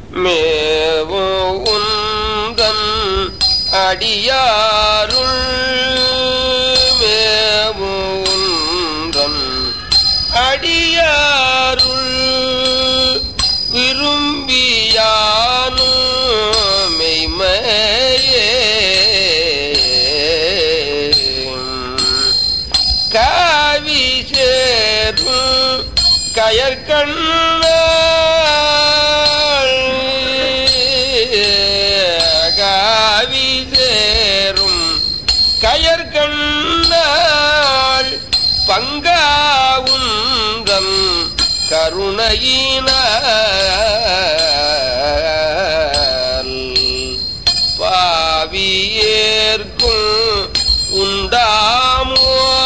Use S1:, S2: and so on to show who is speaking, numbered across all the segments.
S1: மேவு உந்தன் அடியாருள் மேவு உந்தன் அடியாருள் விரும்பியானு மெய்மையே காவி சேரும் கயற்கண்ணாள் காவி சேரும் கயற்கண்ணாள் பங்காவுந்தம் கருணையினால் பாவியேற்கும் உண்டாமோ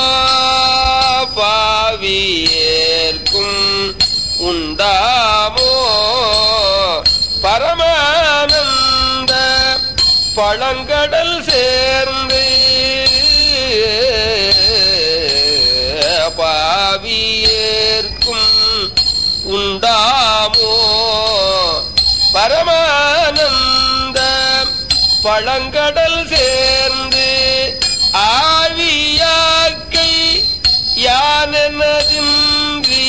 S1: பாவியேற்கும் உண்டாமோ பரமானந்த பழங்கடல் சேர்ந்து பாவியேற்கும் உண்டாமோ பரமானந்த பழங்கடல் சேர்ந்து ஆவியாக்கை யானெனதின்றி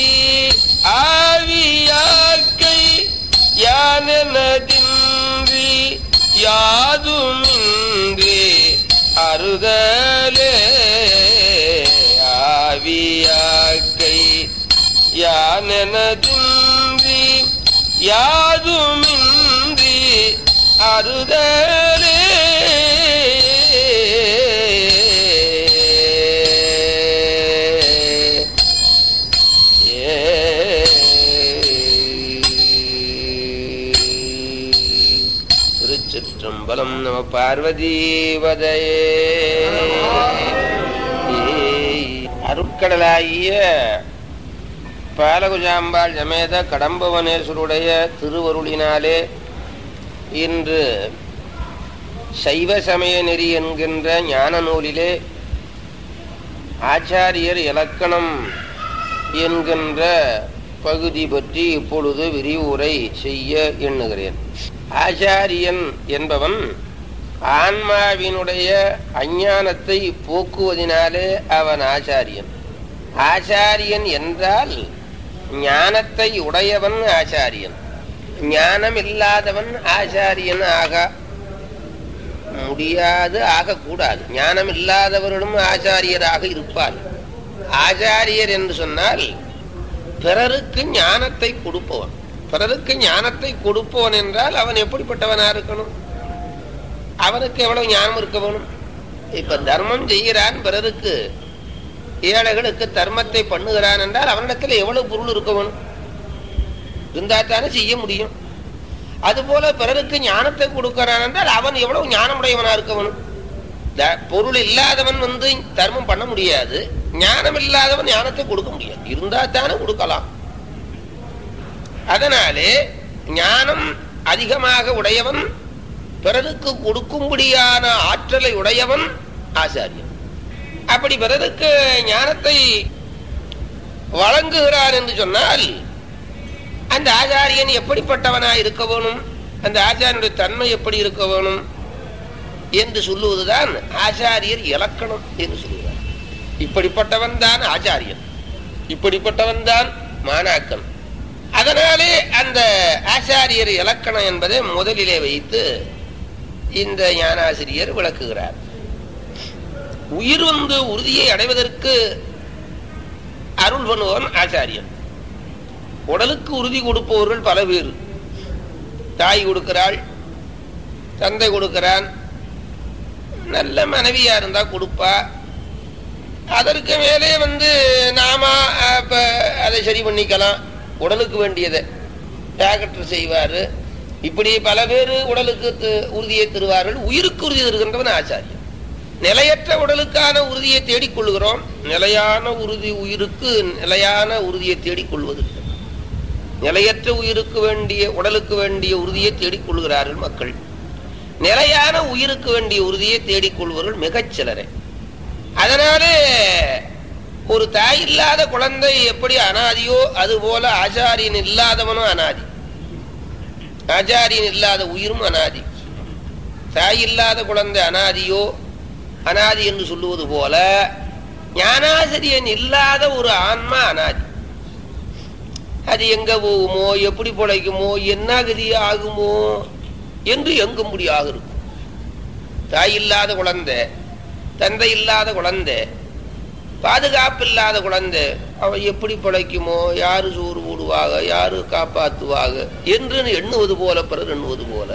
S1: ஆவியாக்கை யானெனதின்றி யாதுமின்றி அறுதலே ஆவியாக்கை யானெனதின்றி யாதுமின்றி அறுதலே திருச்சிற்றம்பலம் நம பார்வதீவதையே அருட்கடலாகிய பாலகுஜாம்பாள் சமேத கடம்பவனேஸ்வருடைய திருவருளினாலே இன்று சைவ சமய நெறி என்கின்ற ஞான நூலிலே ஆச்சாரியர் இலக்கணம் என்கின்ற பகுதி பற்றி இப்பொழுது விரிவுரை செய்ய எண்ணுகிறேன் ஆச்சாரியன் என்பவன் ஆன்மாவினுடைய அஞ்ஞானத்தை போக்குவதினாலே அவன் ஆச்சாரியன் ஆச்சாரியன் என்றால் ஞானத்தை உடையவன் ஆச்சாரியன் ஞானம் இல்லாதவன் ஆச்சாரியன் ஆக முடியாது ஆகக்கூடாது ஞானம் இல்லாதவர்களும் ஆச்சாரியராக இருப்பார் ஆச்சாரியர் என்று சொன்னால் பிறருக்கு ஞானத்தை கொடுப்பவன் பிறருக்கு ஞானத்தை கொடுப்பவன் என்றால் அவன் எப்படிப்பட்டவனா இருக்கணும் அவனுக்கு எவ்வளவு ஞானம் இருக்க வேணும் இப்ப தர்மம் செய்கிறான் பிறருக்கு ஏழைகளுக்கு தர்மத்தை பண்ணுகிறான் என்றால் அவனிடத்தில் எவ்வளவு பொருள் இருக்க வேணும் இருந்தா தானே செய்ய முடியும் அதுபோல பிறருக்கு ஞானத்தை கொடுக்கிறான் என்றால் அவன் எவ்வளவு ஞானமுடையவனா இருக்க வேணும் த- பொருள் இல்லாதவன் வந்து தர்மம் பண்ண முடியாது ஞானம் இல்லாதவன் ஞானத்தை கொடுக்க முடியாது இருந்தா தானே கொடுக்கலாம் அதனாலே ஞானம் அதிகமாக உடையவன் பிறருக்கு கொடுக்கும்படியான ஆற்றலை உடையவன் ஆசாரியன் அப்படி பிறருக்கு ஞானத்தை வழங்குகிறான் என்று சொன்னால் அந்த ஆச்சாரியன் எப்படிப்பட்டவனா இருக்க வேணும் அந்த ஆச்சாரியனுடைய தன்மை எப்படி இருக்க வேணும் என்று சொல்லுவதுதான் ஆச்சாரியர் இலக்கணம் என்று சொல்லுகிறார் இப்படிப்பட்டவன் தான் ஆச்சாரியன் இப்படிப்பட்டவன் தான் மாணாக்கன் அதனாலே அந்த ஆச்சாரியர் இலக்கணம் என்பதை முதலிலே வைத்து இந்த ஞானாசிரியர் விளக்குகிறார் உயிர் வந்து உறுதியை அடைவதற்கு அருள் பண்ணுவன் ஆச்சாரியன் உடலுக்கு உறுதி கொடுப்பவர்கள் பல பேர் தாய் கொடுக்கிறாள் தந்தை கொடுக்கிறான் நல்ல மனைவியா இருந்தா கொடுப்பா அதற்கு மேலே வந்து நாம அஹ், இப்ப அதை சரி பண்ணிக்கலாம் உடலுக்கு வேண்டியதை டாக்டர் செய்வாரு இப்படி பல பேர் உடலுக்கு து- உறுதியை தருவார்கள் உயிருக்கு உறுதி தருகின்றவன் ஆச்சாரியன் நிலையற்ற உடலுக்கான உறுதியை தேடிக்கொள்கிறோம் நிலையான உறுதி உயிருக்கு நிலையான உறுதியை தேடிக்கொள்வது இல்லை. நிலையற்ற உயிருக்கு வேண்டிய உடலுக்கு வேண்டிய உறுதியை தேடிக்கொள்கிறார்கள் மக்கள் நிலையான உயிருக்கு வேண்டிய உறுதியை தேடிக்கொள்வர்கள் மிகச் சிலரே அதனாலே ஒரு தாய் இல்லாத குழந்தை எப்படி அனாதியோ அதுபோல ஆச்சாரியன் இல்லாதவனும் அனாதி ஆச்சாரியன் இல்லாத உயிரும் அனாதி தாய் இல்லாத குழந்தை அனாதியோ அனாதி என்று சொல்லுவது போல ஞானாசிரியன் இல்லாத ஒரு ஆன்மா அனாதி அது எங்க போகுமோ எப்படி பிழைக்குமோ என்ன கதி ஆகுமோ என்று எங்கும்படியாக இருக்கும் தாய் இல்லாத குழந்தை தந்தை இல்லாத குழந்தை பாதுகாப்பு இல்லாத குழந்தை அவன் எப்படி பிழைக்குமோ யாரு சோறு போடுவாங்க யாரு காப்பாத்துவாங்க என்று எண்ணுவது போல பிறர் எண்ணுவது போல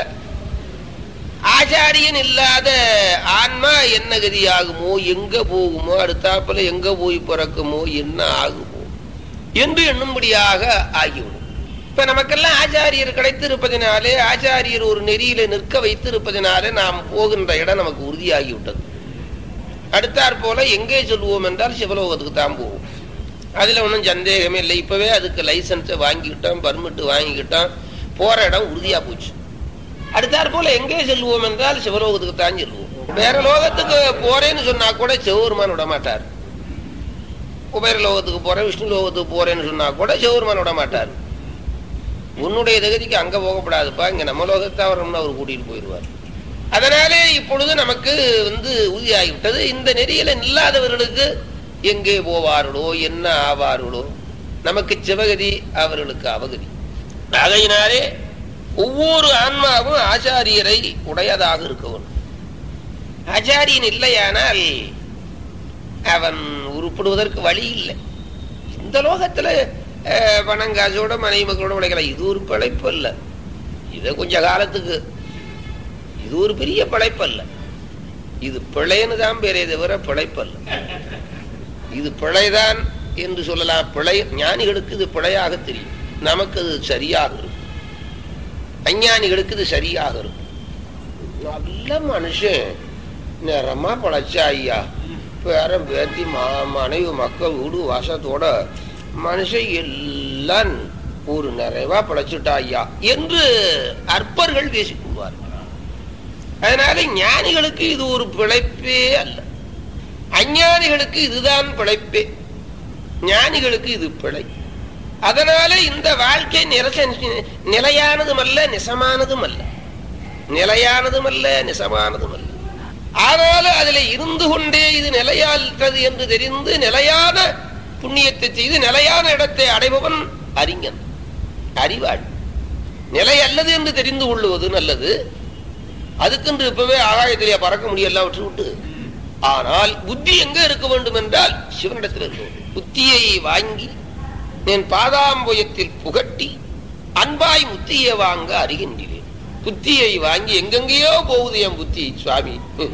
S1: ஆச்சாரியன் இல்லாத ஆன்மா என்ன கதி ஆகுமோ எங்க போகுமோ அடுத்தாப்புல எங்க போய் பிறக்குமோ என்ன ஆகுமோ என்று எண்ணும்படியாக ஆகிவிடும் இப்ப நமக்கெல்லாம் ஆச்சாரியர் கிடைத்திருப்பதினாலே ஆச்சாரியர் ஒரு நெறியில நிற்க வைத்திருப்பதினாலே நாம் போகின்ற இடம் நமக்கு உறுதியாகிவிட்டது அடுத்தாற் போல எங்கே சொல்லுவோம் என்றால் சிவலோகத்துக்கு தான் போவோம் அதுல ஒன்றும் சந்தேகமே இல்லை இப்பவே அதுக்கு லைசன்ஸை வாங்கிக்கிட்டோம் பர்மிட் வாங்கிக்கிட்டோம் போற இடம் உறுதியா போச்சு அடுத்தாற் போல எங்கே செல்வோம் என்றால் சிவலோகத்துக்கு தான் செல்வோம் வேற லோகத்துக்கு போறேன்னு சொன்னா கூட சிவபெருமான் விட மாட்டார் குபேர லோகத்துக்கு போறேன் விஷ்ணு லோகத்துக்கு போறேன்னு சொன்னா கூட சிவபெருமான் விட மாட்டார் உன்னுடைய தகுதிக்கு அங்க போகப்படாதுப்பா இங்க நம்ம லோகத்தை வரணும்னு அவர் கூட்டிட்டு போயிடுவார் அதனாலே இப்பொழுது நமக்கு வந்து உறுதியாகிவிட்டது இந்த நெறியில இல்லாதவர்களுக்கு எங்கே போவார்களோ என்ன ஆவார்களோ நமக்கு சிவகதி அவர்களுக்கு அவகதி ஆகையினாலே ஒவ்வொரு ஆன்மாவும் ஆச்சாரியரை உடையதாக இருக்க வேண்டும் ஆச்சாரியன் இல்லையானால் அவன் உருப்படுவதற்கு வழி இல்லை இந்த லோகத்துல அஹ், பணம் காசோட மனைவி மக்களோட உழைக்கலாம் இது ஒரு பிழைப்பு அல்ல இது கொஞ்ச காலத்துக்கு இது ஒரு பெரிய பிழைப்பு அல்ல இது பிழைன்னு தான் பேரே தவிர பிழைப்பு அல்ல இது பிழைதான் என்று சொல்லலாம் பிழை ஞானிகளுக்கு இது பிழையாக தெரியும் நமக்கு அது சரியாக இருக்கும் அஞ்ஞானிகளுக்கு இது சரியாக இருக்கும் நல்ல மனுஷன் நேரமா பழச்சா ஐயா பேரன் பேத்தி மா மனைவி மக்கள் வீடு வாசத்தோட மனுஷன் எல்லாம் ஒரு நிறைவா பழச்சுட்டா ஐயா என்று அற்பர்கள் பேசிக் கொள்வார்கள் அதனால ஞானிகளுக்கு இது ஒரு பிழைப்பே அல்ல அஞ்ஞானிகளுக்கு இதுதான் பிழைப்பே ஞானிகளுக்கு இது பிழை அதனால இந்த வாழ்க்கை நிரச நிலையானதும் அல்ல நிசமானதும் அல்ல நிலையானதும் அல்ல நிசமானதும் அல்ல ஆனாலும் அதில் இருந்து கொண்டே இது நிலையாற்றது என்று தெரிந்து நிலையான புண்ணியத்தை செய்து நிலையான இடத்தை அடைபவன் அறிஞன் அறிவாள் நிலை அல்லது என்று தெரிந்து கொள்ளுவது நல்லது அதுக்கென்று இப்பவே ஆகாயத்திலே பறக்க முடியல விட்டு விட்டு ஆனால் புத்தி எங்க இருக்க வேண்டும் என்றால் சிவனிடத்தில் இருக்க வேண்டும் புத்தியை வாங்கி என் பாதாம்பயத்தில் புகட்டி அன்பாய் முத்தியை வாங்க அறிகின்றேன் புத்தியை வாங்கி எங்கெங்கேயோ போகுது என் புத்தி சுவாமி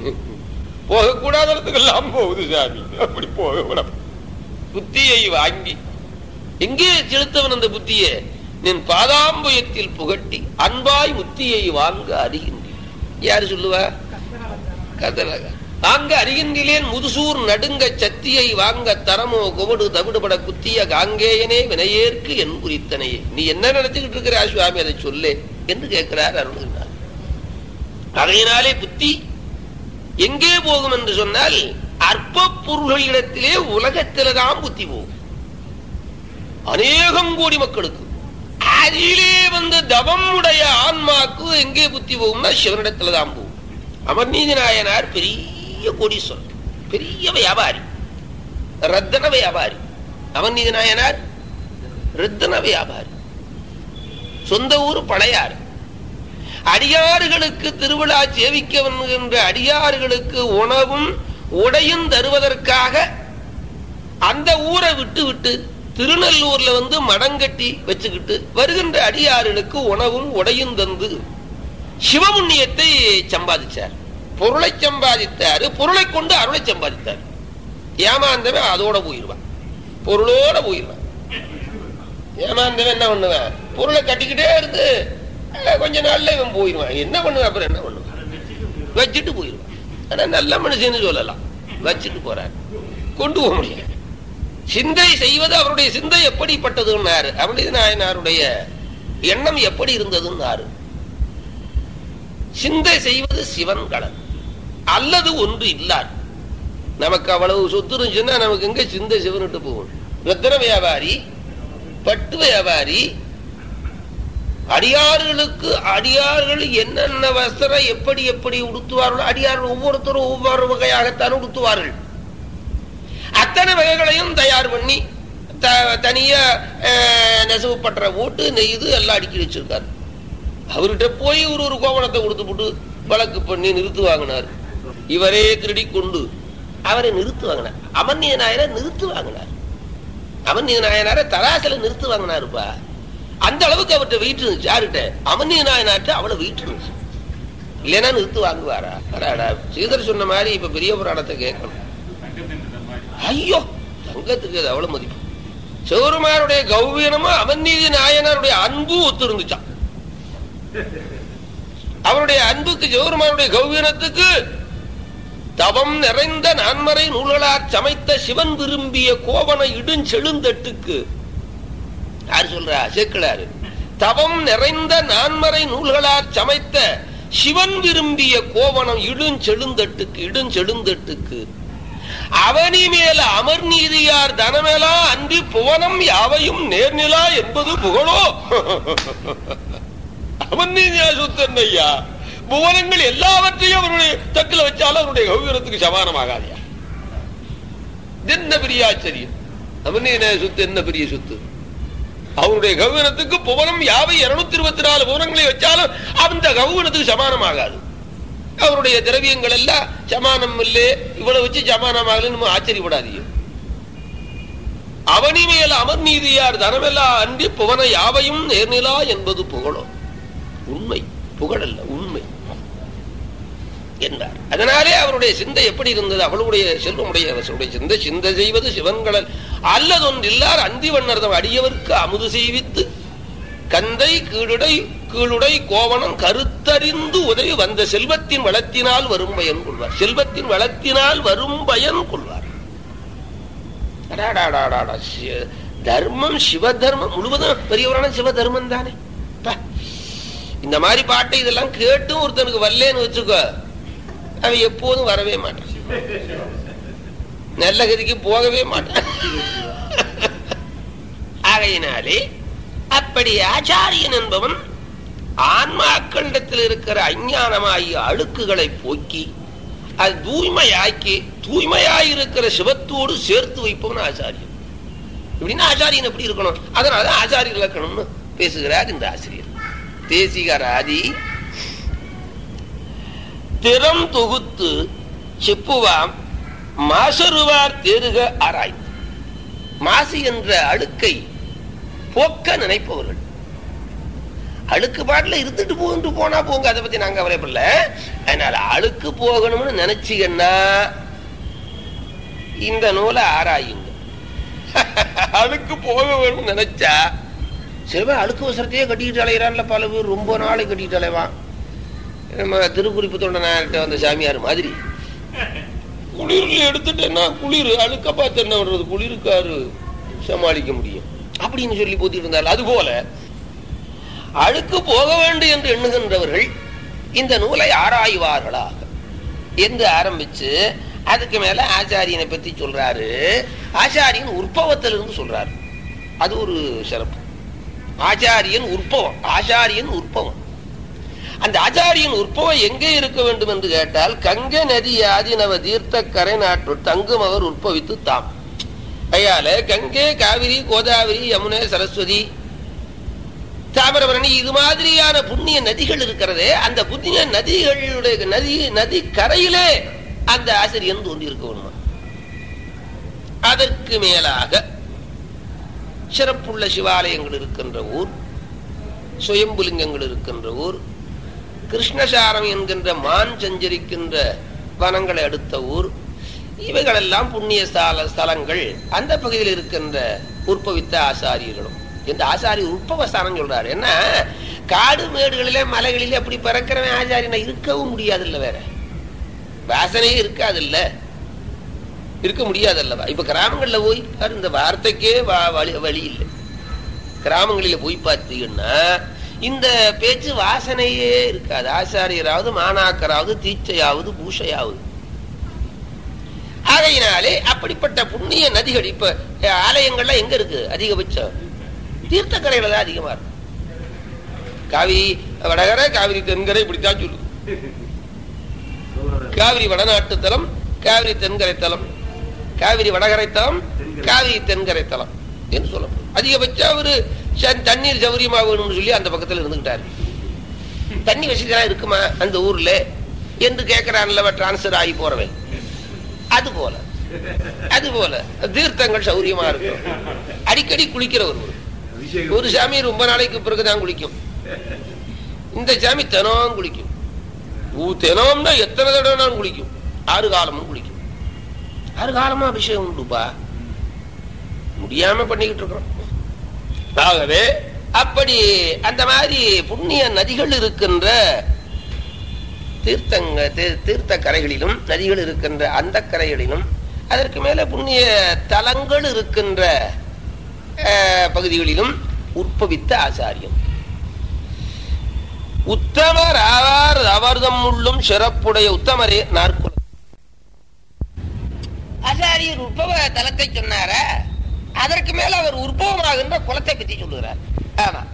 S1: போகக்கூடாத இடத்துக்கெல்லாம் போகுது சுவாமி அப்படி போக புத்தியை வாங்கி எங்கே செலுத்தவன் அந்த புத்தியை நின் பாதாம்பயத்தில் புகட்டி அன்பாய் முத்தியை வாங்க அறிகின்றேன் யாரு சொல்லுவா கதலக வாங்க அறிகின்றேன் முதுசூர் நடுங்க சத்தியை வாங்க தரமோ குவடு தவிடுபட குத்திய காங்கேயனே வினையேற்கு என் குறித்தனையே நீ என்ன நினைச்சுக்கிட்டு இருக்கிற சுவாமி அதை சொல்லு என்று கேட்கிறார் அருள்கிறார் அதையினாலே புத்தி எங்கே போகும் என்று சொன்னால் அற்ப பொருள்களிடத்திலே உலகத்தில்தான் புத்தி போகும் அநேகம் கோடி மக்களுக்கு அதிலே வந்து தவம் உடைய ஆன்மாக்கு எங்கே புத்தி போகும்னா சிவனிடத்துல தான் போகும் அமர்நீதி நாயனார் பெரிய கோடீஸ்வரர் பெரிய வியாபாரி ரத்தன வியாபாரி அமர்நீதி நாயனார் ரத்தன வியாபாரி சொந்த ஊர் பழையாறு அடியாறுகளுக்கு திருவிழா சேவிக்க வருகின்ற அடியாறுகளுக்கு உணவும் உடையும் தருவதற்காக அந்த ஊரை விட்டு விட்டு திருநெல்லூர்ல வந்து மடங்கட்டி வச்சுக்கிட்டு வருகின்ற அடியாறுகளுக்கு உணவும் உடையும் தந்து சிவபுண்ணியத்தை சம்பாதிச்சார் பொருளை சம்பாதித்தாரு பொருளை கொண்டு அருளை சம்பாதித்தார் ஏமாந்தவன் அதோட போயிடுவான் பொருளோட போயிடுவான் ஏமாந்தவன் என்ன பண்ணுவான் பொருளை கட்டிக்கிட்டே இருந்து அஹ், கொஞ்ச நாள்ல இவன் போயிடுவான் என்ன பண்ணுவான் அப்புறம் என்ன பண்ணுவான் வச்சுட்டு போயிடுவான் ஆனா நல்ல மனுஷன்னு சொல்லலாம் வச்சுட்டு போறான் கொண்டு போக முடியாது சிந்தை செய்வது அவருடைய சிந்தை எப்படிப்பட்டதுன்னாரு அவருடைய நாயனாருடைய எண்ணம் எப்படி இருந்ததுன்னாரு சிந்தை செய்வது சிவன் கலன் அல்லது ஒன்று இல்லார் நமக்கு அவ்வளவு சொத்து இருந்துச்சுன்னா நமக்கு எங்க சிந்தை சிவனிட்டு போகும் ரத்தின வியாபாரி பட்டு வியாபாரி அடியார்களுக்கு அடியார்கள் என்னென்ன வஸ்திரம் எப்படி எப்படி உடுத்துவார்களோ அடியார்கள் ஒவ்வொருத்தரும் ஒவ்வொரு வகையாகத்தான் உடுத்துவார்கள் அத்தனை வகைகளையும் தயார் பண்ணி த- தனியா அஹ், நெசவு பற்ற போட்டு நெய்து எல்லாம் அடுக்கி வச்சிருக்காரு அவர்கிட்ட போய் ஒரு ஒரு கோவணத்தை கொடுத்து போட்டு வழக்கு பண்ணி நிறுத்து வாங்கினார் இவரே திருடி கொண்டு அவரை நிறுத்து வாங்கினார் அமர்னிய நாயரை நிறுத்து வாங்கினார் அமர்னிய நாயனாரை தராசில நிறுத்து வாங்கினாருப்பா அந்த அளவுக்கு அவர்கிட்ட வெயிட் இருந்துச்சு யாருகிட்ட அமர்னிய நாயனார்ட்ட அவ்வளவு வெயிட் இருந்துச்சு இல்லைன்னா நிறுத்து வாங்குவாரா அடாடா சீதர் சொன்ன மாதிரி இப்ப பெரிய புராணத்தை கேட்கணும் ஐயோ தங்கத்துக்கு அது அவ்வளவு மதிப்பு சிவருமாருடைய கௌவீனமும் அவநீதி நாயனாருடைய அன்பும் ஒத்து இருந்துச்சான் அவருடைய அன்புக்கு சிவருமாருடைய கௌவீனத்துக்கு தவம் நிறைந்த நான்மறை நூல்களார் சமைத்த சிவன் விரும்பிய கோவண இடுஞ்செழுந்தட்டுக்கு யார் சொல்றா சேக்கிழாரு தவம் நிறைந்த நான்மறை நூல்களார் சமைத்த சிவன் விரும்பிய கோவணம் இடுஞ்செழுந்தட்டுக்கு இடுஞ்செழுந்தட்டுக்கு அவனி மேல அமர் நீதியார் தனமேலா அன்றி புவனம் யாவையும் நேர்நிலா என்பது புகழோ அவன் நீதியா சுத்தன் ஐயா புவனங்கள் எல்லாவற்றையும் அவருடைய தக்கில் வச்சாலும் அவருடைய கௌரவத்துக்கு சமானமாகாதியா இது என்ன பெரிய ஆச்சரியம் அவன் சொத்து என்ன பெரிய சொத்து அவருடைய கௌவனத்துக்கு புவனம் யாவை இருநூத்தி இருபத்தி நாலு புவனங்களை வச்சாலும் அந்த கௌவனத்துக்கு சமானமாகாது அவருடைய திரவியங்கள் எல்லாம் சமானம் இல்லே இவ்வளவு வச்சு சமானமாகலன்னு நம்ம ஆச்சரியப்படாதீங்க அவனி மேல் அமர் நீதியார் தனமெல்லாம் அன்றி புவன யாவையும் நேர்நிலா என்பது புகழோ உண்மை புகழல்ல உண்மை என்றார் அதனாலே அவருடைய சிந்தை எப்படி இருந்தது அவளுடைய செல்வமுடைய அவருடைய சிந்தை சிந்தை செய்வது சிவன்களல் அல்லதொன்றில்லார் அந்தி வண்ணர்தம் அடியவர்க்கு அமுது செய்வித்து கந்தை கீழுடை கீழுடை கோவணம் கருத்தறிந்து உதவி வந்த செல்வத்தின் வளத்தினால் வரும் பயன் கொள்வார் செல்வத்தின் வளத்தினால் வரும் பயன் கொள்வார் அடாடாடாடாடா, சி- தர்மம் சிவ தர்மம் முழுவதும் பெரியவரான சிவ தர்மம் தானே பா. இந்த மாதிரி பாட்டை இதெல்லாம் கேட்டும் ஒருத்தனுக்கு வரலன்னு வச்சுக்கோ அவன் எப்போதும் வரவே மாட்டான் நல்ல கதிக்கு போகவே மாட்டான் ஆகையினாலே அப்படி ஆச்சாரியன் என்பவன் ஆன்மாக்களிடத்தில் இருக்கிற அஞ்ஞானமாகிய அழுக்குகளை போக்கி அது தூய்மையாக்கி தூய்மையாயிருக்கிற சிவத்தோடு சேர்த்து வைப்பவன் ஆச்சாரியன் இப்படின்னா ஆச்சாரியன் எப்படி இருக்கணும் அதனால ஆச்சாரியர் இலக்கணம்னு பேசுகிறார் இந்த ஆசிரியர் தேசிகராதி திறம் தொகுத்து செப்புவாம் மாசருவார் தேருக ஆராய்ந்து மாசு என்ற அழுக்கை போக்க நினைப்பவர்கள் அழுக்கு பாட்டுல இருந்துட்டு போட்டு போனா போங்க அதை பத்தி நாங்க கவலைப்படல அதனால அழுக்கு போகணும்னு நினைச்சீங்கன்னா இந்த நூலை ஆராயுங்க அழுக்கு போக வேணும்னு நினைச்சா சில பேர் அழுக்கு வசரத்தையே கட்டிக்கிட்டு அலையிறான்ல பல பேர் ரொம்ப நாளை கட்டிக்கிட்டு அலைவான் நம்ம திருக்குறிப்பு தொண்டனார்கிட்ட வந்த சாமியார் மாதிரி குளிர்ல எடுத்துட்டேன்னா குளிர் அழுக்க பார்த்து என்ன பண்றது குளிருக்காரு சமாளிக்க முடியும் அப்படின்னு சொல்லி போத்திட்டு இருந்தார் அது போல அழுக்கு போக வேண்டும் என்று எண்ணுகின்றவர்கள் இந்த நூலை ஆராய்வார்களாக என்று ஆரம்பிச்சு அதுக்கு மேல ஆச்சாரியனை பத்தி சொல்றாரு ஆச்சாரியன் உற்பவத்திலிருந்து சொல்றாரு அது ஒரு சிறப்பு ஆச்சாரியன் உற்பவம் ஆச்சாரியன் உற்பவம் அந்த ஆச்சாரியன் உற்பவம் எங்கே இருக்க வேண்டும் என்று கேட்டால் கங்க நதி ஆதினவ தீர்த்த கரை நாட்டு தங்கும் அவர் உற்பவித்து தாம் ஐயால கங்கை காவிரி கோதாவரி யமுனை சரஸ்வதி தாமிரபரணி இது மாதிரியான புண்ணிய நதிகள் இருக்கிறதே அந்த புண்ணிய நதிகளுடைய நதி நதி கரையிலே அந்த ஆசிரியன் தோன்றி இருக்க வேணுமா அதற்கு மேலாக சிறப்புள்ள சிவாலயங்கள் இருக்கின்ற ஊர் சுயம்புலிங்கங்கள் இருக்கின்ற ஊர் கிருஷ்ணசாரம் என்கின்ற மான் சஞ்சரிக்கின்ற வனங்களை அடுத்த ஊர் இவைகளெல்லாம் புண்ணிய ஸ்தல ஸ்தலங்கள் அந்த பகுதியில் இருக்கின்ற உற்பவித்த ஆசாரியர்களும் இந்த ஆசாரியர் உற்பவ ஸ்தானம் சொல்றாரு என்ன காடு மேடுகளிலே மலைகளிலே அப்படி பிறக்கிறவன் ஆச்சாரியனை இருக்கவும் முடியாதுல்ல வேற வாசனையே இருக்காதுல்ல இருக்க முடியாதல்லவா இப்ப கிராமங்கள்ல போய் பாரு, இந்த வார்த்தைக்கே வா- வழி வழி இல்லை கிராமங்களில போய் பார்த்தீங்கன்னா இந்த பேச்சு வாசனையே இருக்காது ஆசாரியராவது மாணாக்கராவது தீச்சையாவது பூஷையாவது ஆகையினாலே அப்படிப்பட்ட புண்ணிய நதிகள் இப்ப அஹ், ஆலயங்கள்லாம் எங்க இருக்கு அதிகபட்சம் தீர்த்தக்கரையில தான் அதிகமா இருக்கு காவிரி வடகரை காவிரி தென்கரை இப்படித்தான் சொல்லுது காவிரி வடநாட்டு தலம் காவிரி தென்கரை தலம் காவிரி வடகரை தலம் காவிரி தென்கரை தலம் என்று சொல்லப்படும் அதிகபட்சம் அவரு ச- தண்ணீர் சௌரியமா வேணும்னு சொல்லி அந்த பக்கத்துல இருந்துகிட்டாரு தண்ணி வசதியெல்லாம் இருக்குமா அந்த ஊர்ல என்று கேட்கிறான்ல டிரான்ஸ்பர் ஆகி போறவன் அது போல அது போல தீர்த்தங்கள் சௌரியமா இருக்கும் அடிக்கடி குளிக்கிற ஒரு ஊர். ஒரு சாமி ரொம்ப நாளைக்கு பிறகுதான் குளிக்கும் இந்த சாமி தினம் குளிக்கும் ஊ தினம்னா எத்தனை தடவை நான் குளிக்கும் ஆறு காலமும் குளிக்கும் ஆறு காலமும் அபிஷேகம் உண்டுப்பா முடியாம பண்ணிக்கிட்டு இருக்கிறோம் ஆகவே அப்படி அந்த மாதிரி புண்ணிய நதிகள் இருக்கின்ற தீர்த்தங்க தீ- தீர்த்த கரைகளிலும் நதிகள் இருக்கின்ற அந்த கரைகளிலும் அதற்கு மேல புண்ணிய தலங்கள் இருக்கின்ற அஹ், பகுதிகளிலும் உற்பவித்த ஆச்சாரியம் உத்தமர் ஆவார் அவர்தம் உள்ளும் சிறப்புடைய உத்தமரே நாற்குல ஆச்சாரியர் உற்பவ தலத்தை சொன்னாரா அதற்கு மேல அவர் உற்பவமாகின்ற குலத்தை பற்றி சொல்லுகிறார் ஆமா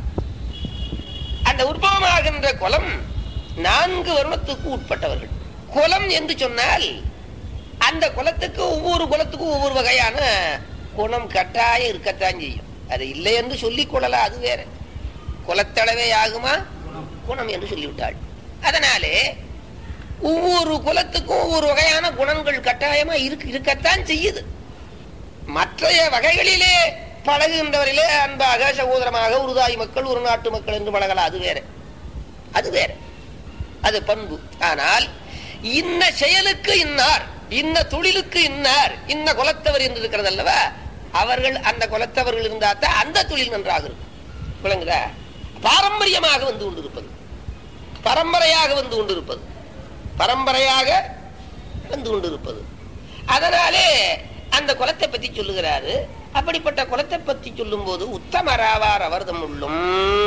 S1: அந்த உற்பவமாகின்ற குலம் நான்கு வருணத்துக்கு உட்பட்டவர்கள் குலம் என்று சொன்னால் அந்த குலத்துக்கு ஒவ்வொரு குலத்துக்கும் ஒவ்வொரு வகையான குணம் கட்டாயம் இருக்கத்தான் செய்யும் அது இல்லை என்று சொல்லிக் கொள்ளலாம் அது வேற குலத்தளவே ஆகுமா குணம் என்று சொல்லிவிட்டாள் அதனாலே ஒவ்வொரு குலத்துக்கும் ஒவ்வொரு வகையான குணங்கள் கட்டாயமா இருக்கு இருக்கத்தான் செய்யுது மற்றைய வகைகளிலே பழகுகின்றவரிலே அன்பாக சகோதரமாக உருதாய் மக்கள் ஒரு நாட்டு மக்கள் என்று பழகலாம் அது வேற அது வேற அது பண்பு ஆனால் இன்ன செயலுக்கு இன்னார் இன்ன தொழிலுக்கு இன்னார் இன்ன குலத்தவர் என்று இருக்கிறது அல்லவா அவர்கள் அந்த குலத்தவர்கள் இருந்தா தான் அந்த தொழில் நன்றாக இருக்கும் விளங்குதா பாரம்பரியமாக வந்து கொண்டிருப்பது பரம்பரையாக வந்து கொண்டிருப்பது பரம்பரையாக வந்து கொண்டிருப்பது அதனாலே அந்த குலத்தை பத்தி சொல்லுகிறாரு அப்படிப்பட்ட குலத்தை பத்தி சொல்லும் போது உத்தமராவார் அவர்தம் உள்ளும்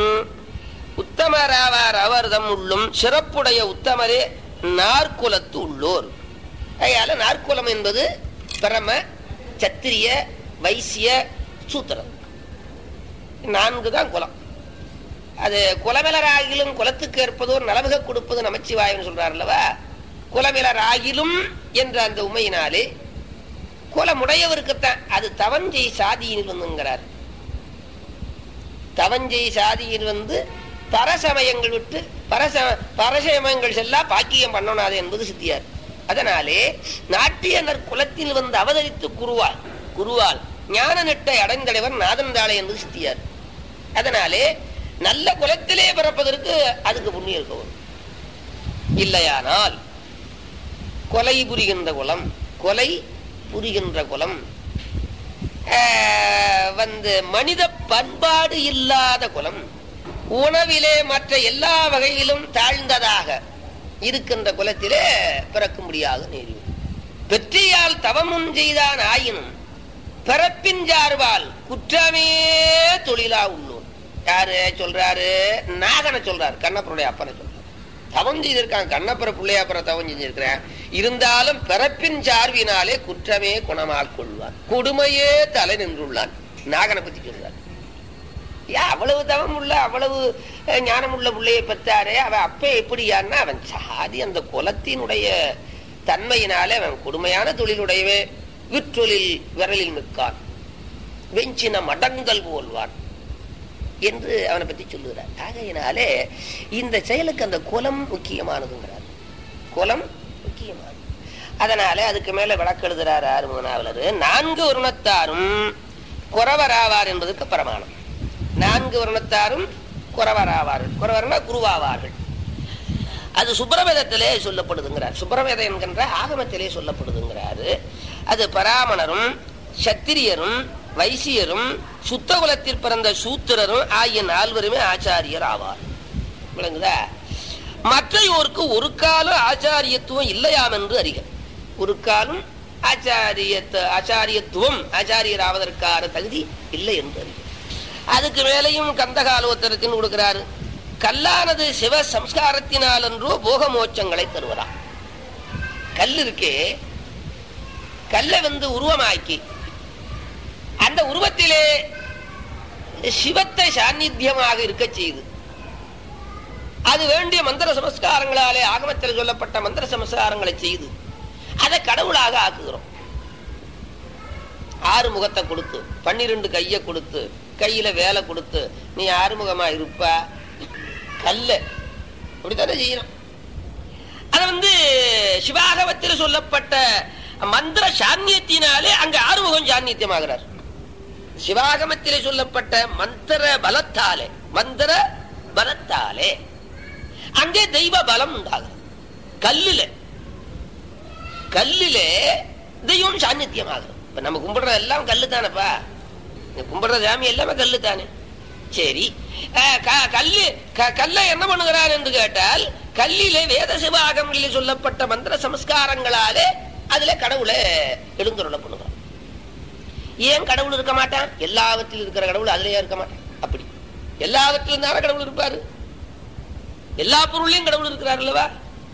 S1: உத்தமராவார் அவர்தம் உள்ளும் சிறப்புடைய உத்தமரே நாற்குலத்து உள்ளோர் அதனால நாற்குலம் என்பது பிரம சத்திரிய வைசிய சூத்திரம் நான்கு தான் குலம் அது குலமிலராகிலும் குலத்துக்கு ஏற்பதோர் நலவுக கொடுப்பது நமச்சிவாயன்னு சொல்றார் அல்லவா குலமிலராகிலும் என்ற அந்த உமையினாலே குலமுடையவருக்குத்தான் அது தவஞ்செய் சாதியில் வந்துங்கிறார் தவஞ்செய் சாதியில் வந்து பரசமயங்கள் விட்டு பரச பரசமயங்கள் செல்லா பாக்கியம் பண்ணனாது என்பது சித்தியார் அதனாலே நாட்டியனர் குலத்தில் வந்து அவதரித்து குருவாள் குருவால் ஞான நெட்டை அடைந்தடைவர் நாதந்தாளை என்பது சித்தியார் அதனாலே நல்ல குலத்திலே பிறப்பதற்கு அதுக்கு புண்ணியம் இருக்கவும் இல்லையானால் கொலை புரிகின்ற குலம் கொலை புரிகின்ற குலம் ஆஹ், வந்து மனித பண்பாடு இல்லாத குலம் உணவிலே மற்ற எல்லா வகையிலும் தாழ்ந்ததாக இருக்கின்ற குலத்திலே பிறக்க முடியாது நேரி பெற்றியால் தவமும் செய்தான் ஆயினும் பிறப்பின் ஜார்வால் குற்றமே தொழிலா உள்ளோர் யாரு சொல்றாரு நாகனை சொல்றாரு கண்ணப்பருடைய அப்பனை சொல்றாரு தவம் செய்திருக்கான் கண்ணப்பர பிள்ளையாப்பர தவம் செஞ்சிருக்கிறேன் இருந்தாலும் பிறப்பின் சார்பினாலே குற்றமே குணமாக் கொள்வான் கொடுமையே தலை நின்றுள்ளான் நாகனை பத்தி சொல்றார் ஏன் அவ்வளவு தவம் உள்ள அவ்வளவு அஹ், ஞானம் உள்ள பிள்ளையை பெற்றாரே அவன் அப்ப எப்படியான்னா அவன் சாதி அந்த குலத்தினுடைய தன்மையினாலே அவன் கொடுமையான தொழிலுடையவே விற்றொழில் விரலில் மிக்கான் வெஞ்சின மடங்கல் போல்வான் என்று அவனை பத்தி சொல்லுகிறார் ஆகையினாலே இந்த செயலுக்கு அந்த குலம் முக்கியமானதுங்கிறார் குலம் முக்கியமானது அதனாலே அதுக்கு மேல விளக்கு எழுதுறார் ஆறுமுகனாவலர் நான்கு வருணத்தாரும் குறவராவார் என்பதற்கு பிரமாணம் நான்கு வருணத்தாரும் குறவராவார்கள் குறவர்னா குருவாவார்கள் அது சுப்பிரவேதத்திலே சொல்லப்படுதுங்கிறார் சுப்பிரவேதம் என்கின்ற ஆகமத்திலே சொல்லப்படுதுங்கிறாரு அது பராமணரும் சத்திரியரும் வைசியரும் சுத்த குலத்தில் பிறந்த சூத்திரரும் ஆகிய நால்வருமே ஆச்சாரியர் ஆவார் விளங்குதா மற்றையோருக்கு ஒரு காலம் ஆச்சாரியத்துவம் இல்லையாம் என்று அறிக ஒரு காலம் ஆச்சாரியத்து ஆச்சாரியத்துவம் ஆச்சாரியர் ஆவதற்கான தகுதி இல்லை என்று அறிக அதுக்கு மேலையும் கந்தகாலோத்தரத்தின் கொடுக்கிறாரு கல்லானது சிவ சம்ஸ்காரத்தினால் என்றோ போக மோட்சங்களை தருவதாம் கல் இருக்கே கல்லை வந்து உருவமாக்கி அந்த உருவத்திலே சிவத்தை சாநித்தியமாக இருக்க செய்து அது வேண்டிய மந்திர சமஸ்காரங்களாலே ஆகமத்தில் சொல்லப்பட்ட மந்திர சமஸ்காரங்களை செய்து அதை கடவுளாக ஆக்குகிறோம் ஆறு முகத்தை கொடுத்து பன்னிரெண்டு கையை கொடுத்து கையில வேலை கொடுத்து நீ ஆறுமுகமா இருப்ப கல்ல இப்படித்தானே செய்யணும் அது வந்து சிவாகவத்தில் சொல்லப்பட்ட மந்திர சாநியத்தினாலே அங்க ஆறுமுகம் சாநியத்தியமாகிறார் சிவாகமத்திலே சொல்லப்பட்ட மந்திர பலத்தாலே மந்திர பலத்தாலே அங்கே தெய்வ பலம் உண்டாகும் கல்லுல கல்லுல தெய்வம் சாநித்தியமாகும் இப்ப நம்ம கும்பிடுறது எல்லாம் கல்லு தானப்பா கும்பிடுற சாமி எல்லாமே கல்லு தானே சரி அஹ், க- கல்லு க- கல்லை என்ன பண்ணுகிறார் என்று கேட்டால் கல்லிலே வேத சிவாகங்களிலே சொல்லப்பட்ட மந்திர சமஸ்காரங்களாலே அதுல கடவுளை எழுந்துருள பண்ணுகிறார் ஏன் கடவுள் இருக்க மாட்டான் எல்லாவற்றிலும் இருக்கிற கடவுள் அதுலயே இருக்க மாட்டான் அப்படி எல்லாவற்றிலும் தானே கடவுள் இருப்பாரு எல்லா பொருளையும் கடவுள் இருக்கிறார் அல்லவா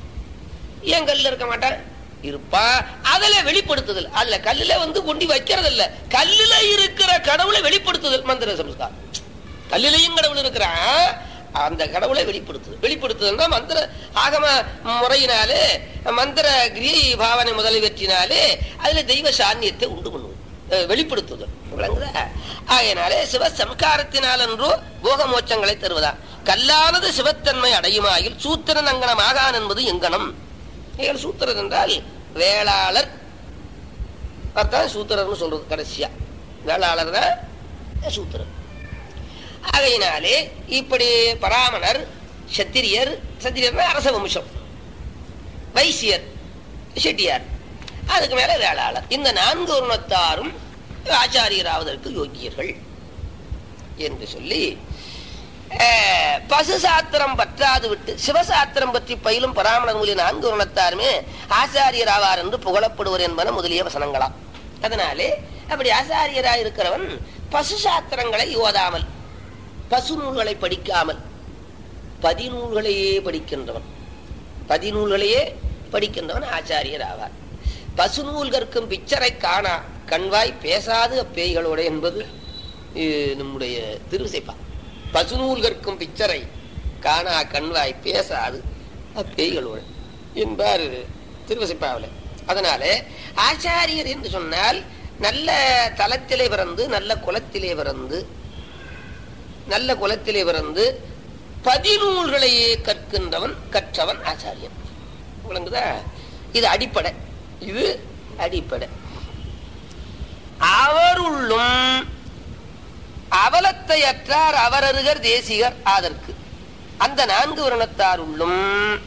S1: ஏன் கல்ல இருக்க மாட்டான் இருப்பா அதுல வெளிப்படுத்துதல் அல்ல கல்லுல வந்து கொண்டு வைக்கிறது இல்ல கல்லுல இருக்கிற கடவுளை வெளிப்படுத்துதல் மந்திர சம்ஸ்காரம் கல்லிலையும் கடவுள் இருக்கிறான் அந்த கடவுளை வெளிப்படுத்துது வெளிப்படுத்துதல்னா மந்திர ஆகம முறையினாலே மந்திர கிரியை பாவனை முதலிவற்றினாலே அதுல தெய்வ சாநியத்தை உண்டு பண்ணுவது அஹ் வெளிப்படுத்துதல் விளங்குதா ஆகையினாலே சிவ சம்காரத்தினாலன்றோ போக மோட்சங்களை தருவதா கல்லானது சிவத்தன்மை அடையுமாயில் சூத்திரன் அங்கனம் ஆகான் என்பது எங்கனம் நீங்கள் சூத்திரன் என்றால் வேளாளர் அதான் சூத்திரர்னு சொல்றது கடைசியா வேளாளர் தான் சூத்திரன் ஆகையினாலே இப்படி பராமணர் சத்திரியர் சத்திரியர்னா அரச வம்சம் வைசியர் செட்டியார் அதுக்கு மேல வேளாளர் இந்த நான்கு வருணத்தாரும் ஆச்சாரியராவதற்கு யோக்கியர்கள் என்று சொல்லி அஹ், பசு சாத்திரம் பற்றாது விட்டு சிவசாத்திரம் பற்றி பயிலும் பராமணர் முதலிய நான்கு வருணத்தாருமே ஆச்சாரியர் ஆவார் என்று புகழப்படுவர் என்பன முதலிய வசனங்களாம் அதனாலே அப்படி ஆச்சாரியராய் இருக்கிறவன் பசு சாத்திரங்களை ஓதாமல் பசு நூல்களை படிக்காமல் பதிநூல்களையே படிக்கின்றவன் பதிநூல்களையே படிக்கின்றவன் ஆச்சாரியர் ஆவார் பசுநூல் கற்கும் பிச்சரை காணா கண்வாய் பேசாது அப்பேய்களோட என்பது அஹ், நம்முடைய திருவிசைப்பா பசுநூல் கற்கும் பிச்சரை காணா கண்வாய் பேசாது அப்பேய்களோட என்பார் திருவிசைப்பாவில் அதனால ஆச்சாரியர் என்று சொன்னால் நல்ல தலத்திலே பிறந்து நல்ல குலத்திலே பிறந்து நல்ல குலத்திலே பிறந்து பதிநூல்களையே கற்கின்றவன் கற்றவன் ஆச்சாரியன் விளங்குதா இது அடிப்படை இது அடிப்படை அவருள்ளும் அவலத்தை அற்றார் அவரருகர் தேசிகர் ஆதற்கு அந்த நான்கு வருணத்தாருள்ளும்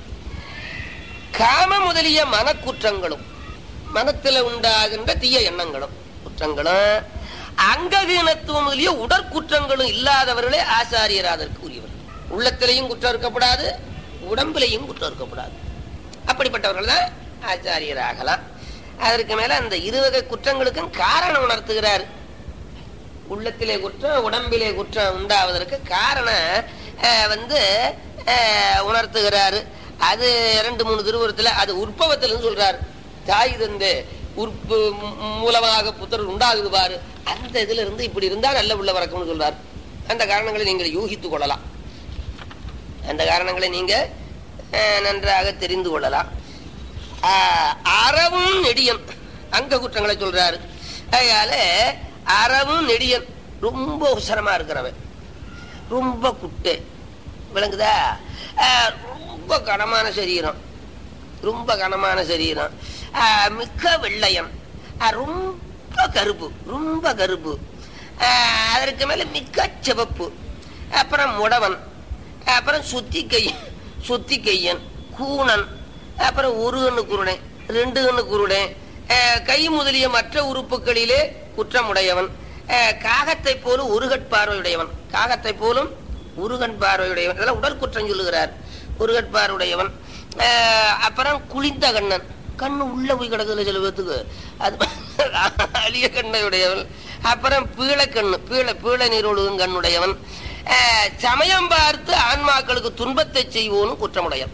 S1: காம முதலிய மனக்குற்றங்களும் மனத்துல உண்டாகின்ற தீய எண்ணங்களும் குற்றங்களும் அங்ககீனத்துவம் முதலிய உடற்குற்றங்களும் இல்லாதவர்களே ஆசாரியர் அதற்கு உரியவர்கள் உள்ளத்திலையும் குற்றம் இருக்கப்படாது உடம்பிலையும் குற்றம் இருக்கப்படாது அப்படிப்பட்டவர்கள் தான் ஆச்சாரியர் ஆகலாம் அதற்கு மேல அந்த இருவகை குற்றங்களுக்கும் காரணம் உணர்த்துகிறார் உள்ளத்திலே குற்றம் உடம்பிலே குற்றம் உண்டாவதற்கு காரணம் அஹ், வந்து அஹ், உணர்த்துகிறாரு அது இரண்டு மூணு திருவுரத்துல அது உற்பவத்தில் சொல்றாரு தாய் தந்து உற்பு மூ- மூலமாக புத்தர் உண்டாகுது பாரு அந்த இதுல இருந்து இப்படி இருந்தா நல்ல உள்ள வரக்கும்னு சொல்றாரு அந்த காரணங்களை நீங்கள் யூகித்துக் கொள்ளலாம் அந்த காரணங்களை நீங்க அஹ், நன்றாக தெரிந்து கொள்ளலாம் ஆஹ், அறவும் நெடியன் அங்க குற்றங்களை சொல்றாரு அதனால அறவும் நெடியன் ரொம்ப உசரமா இருக்கிறவன் ரொம்ப குட்டை விளங்குதா ஆஹ், ரொம்ப கனமான சரீரம் ரொம்ப கனமான சரீரம் ஆஹ், மிக்க வெள்ளையன் ஆஹ், ரொம்ப கருப்பு ரொம்ப கருப்பு ஆஹ், அதற்கு மேல மிக்க சிவப்பு அப்புறம் முடவன் அப்புறம் சுத்தி கையன் சுத்தி கையன் கூணன் அப்புறம் ஒரு கண்ணு குருடன் ரெண்டு கண்ணு குருடன் ஆஹ், கை முதலிய மற்ற உறுப்புகளிலே குற்றமுடையவன் ஆஹ், காகத்தை போலும் உருகட் பார்வையுடையவன் காகத்தை போலும் உருகன் பார்வையுடையவன் இதெல்லாம் உடல் குற்றம் சொல்லுகிறார் உருகட் பார்வையுடையவன் ஆஹ், அப்புறம் குளிந்த கண்ணன் கண்ணு உள்ள போய் கிடக்குதுல சில பேத்துக்கு அது அழிய கண்ணையுடையவன் அப்புறம் பீழக்கண்ணு பீழ பீழ நீரோடுகும் கண்ணுடையவன் ஆஹ், சமயம் பார்த்து ஆன்மாக்களுக்கு துன்பத்தை செய்வோனும் குற்றமுடையவன்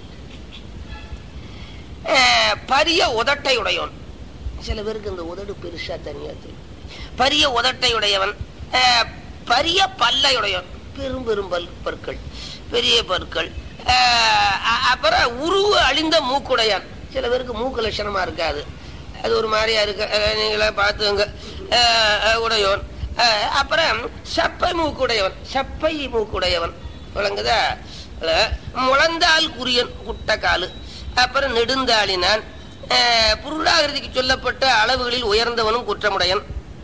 S1: ஆஹ், பரிய உதட்டை உடையவன் சில பேருக்கு இந்த உதடு பெருசா தனியா தெரியும் பரிய உதட்டை உடையவன் ஆஹ், பரிய பல்லை உடையவன் பெரும் பெரும் பல் பற்கள் பெரிய பற்கள் அஹ், அ- அப்புறம் உருவ அழிந்த மூக்குடையான் சில பேருக்கு மூக்கு லட்சணமா இருக்காது அது ஒரு மாதிரியா இருக்கு அஹ், நீங்களே பார்த்துங்க அஹ், அஹ், உடையவன் அஹ், அப்புறம் சப்பை மூக்குடையவன் சப்பை மூக்குடையவன் விளங்குதா அதுல முழந்தால் குறியன் குட்டக்காலு அப்புறம் நெடுந்தாளினான் அஹ், புருடாகிருதிக்கு சொல்லப்பட்ட அளவுகளில் உயர்ந்தவனும் குற்றமுடையன்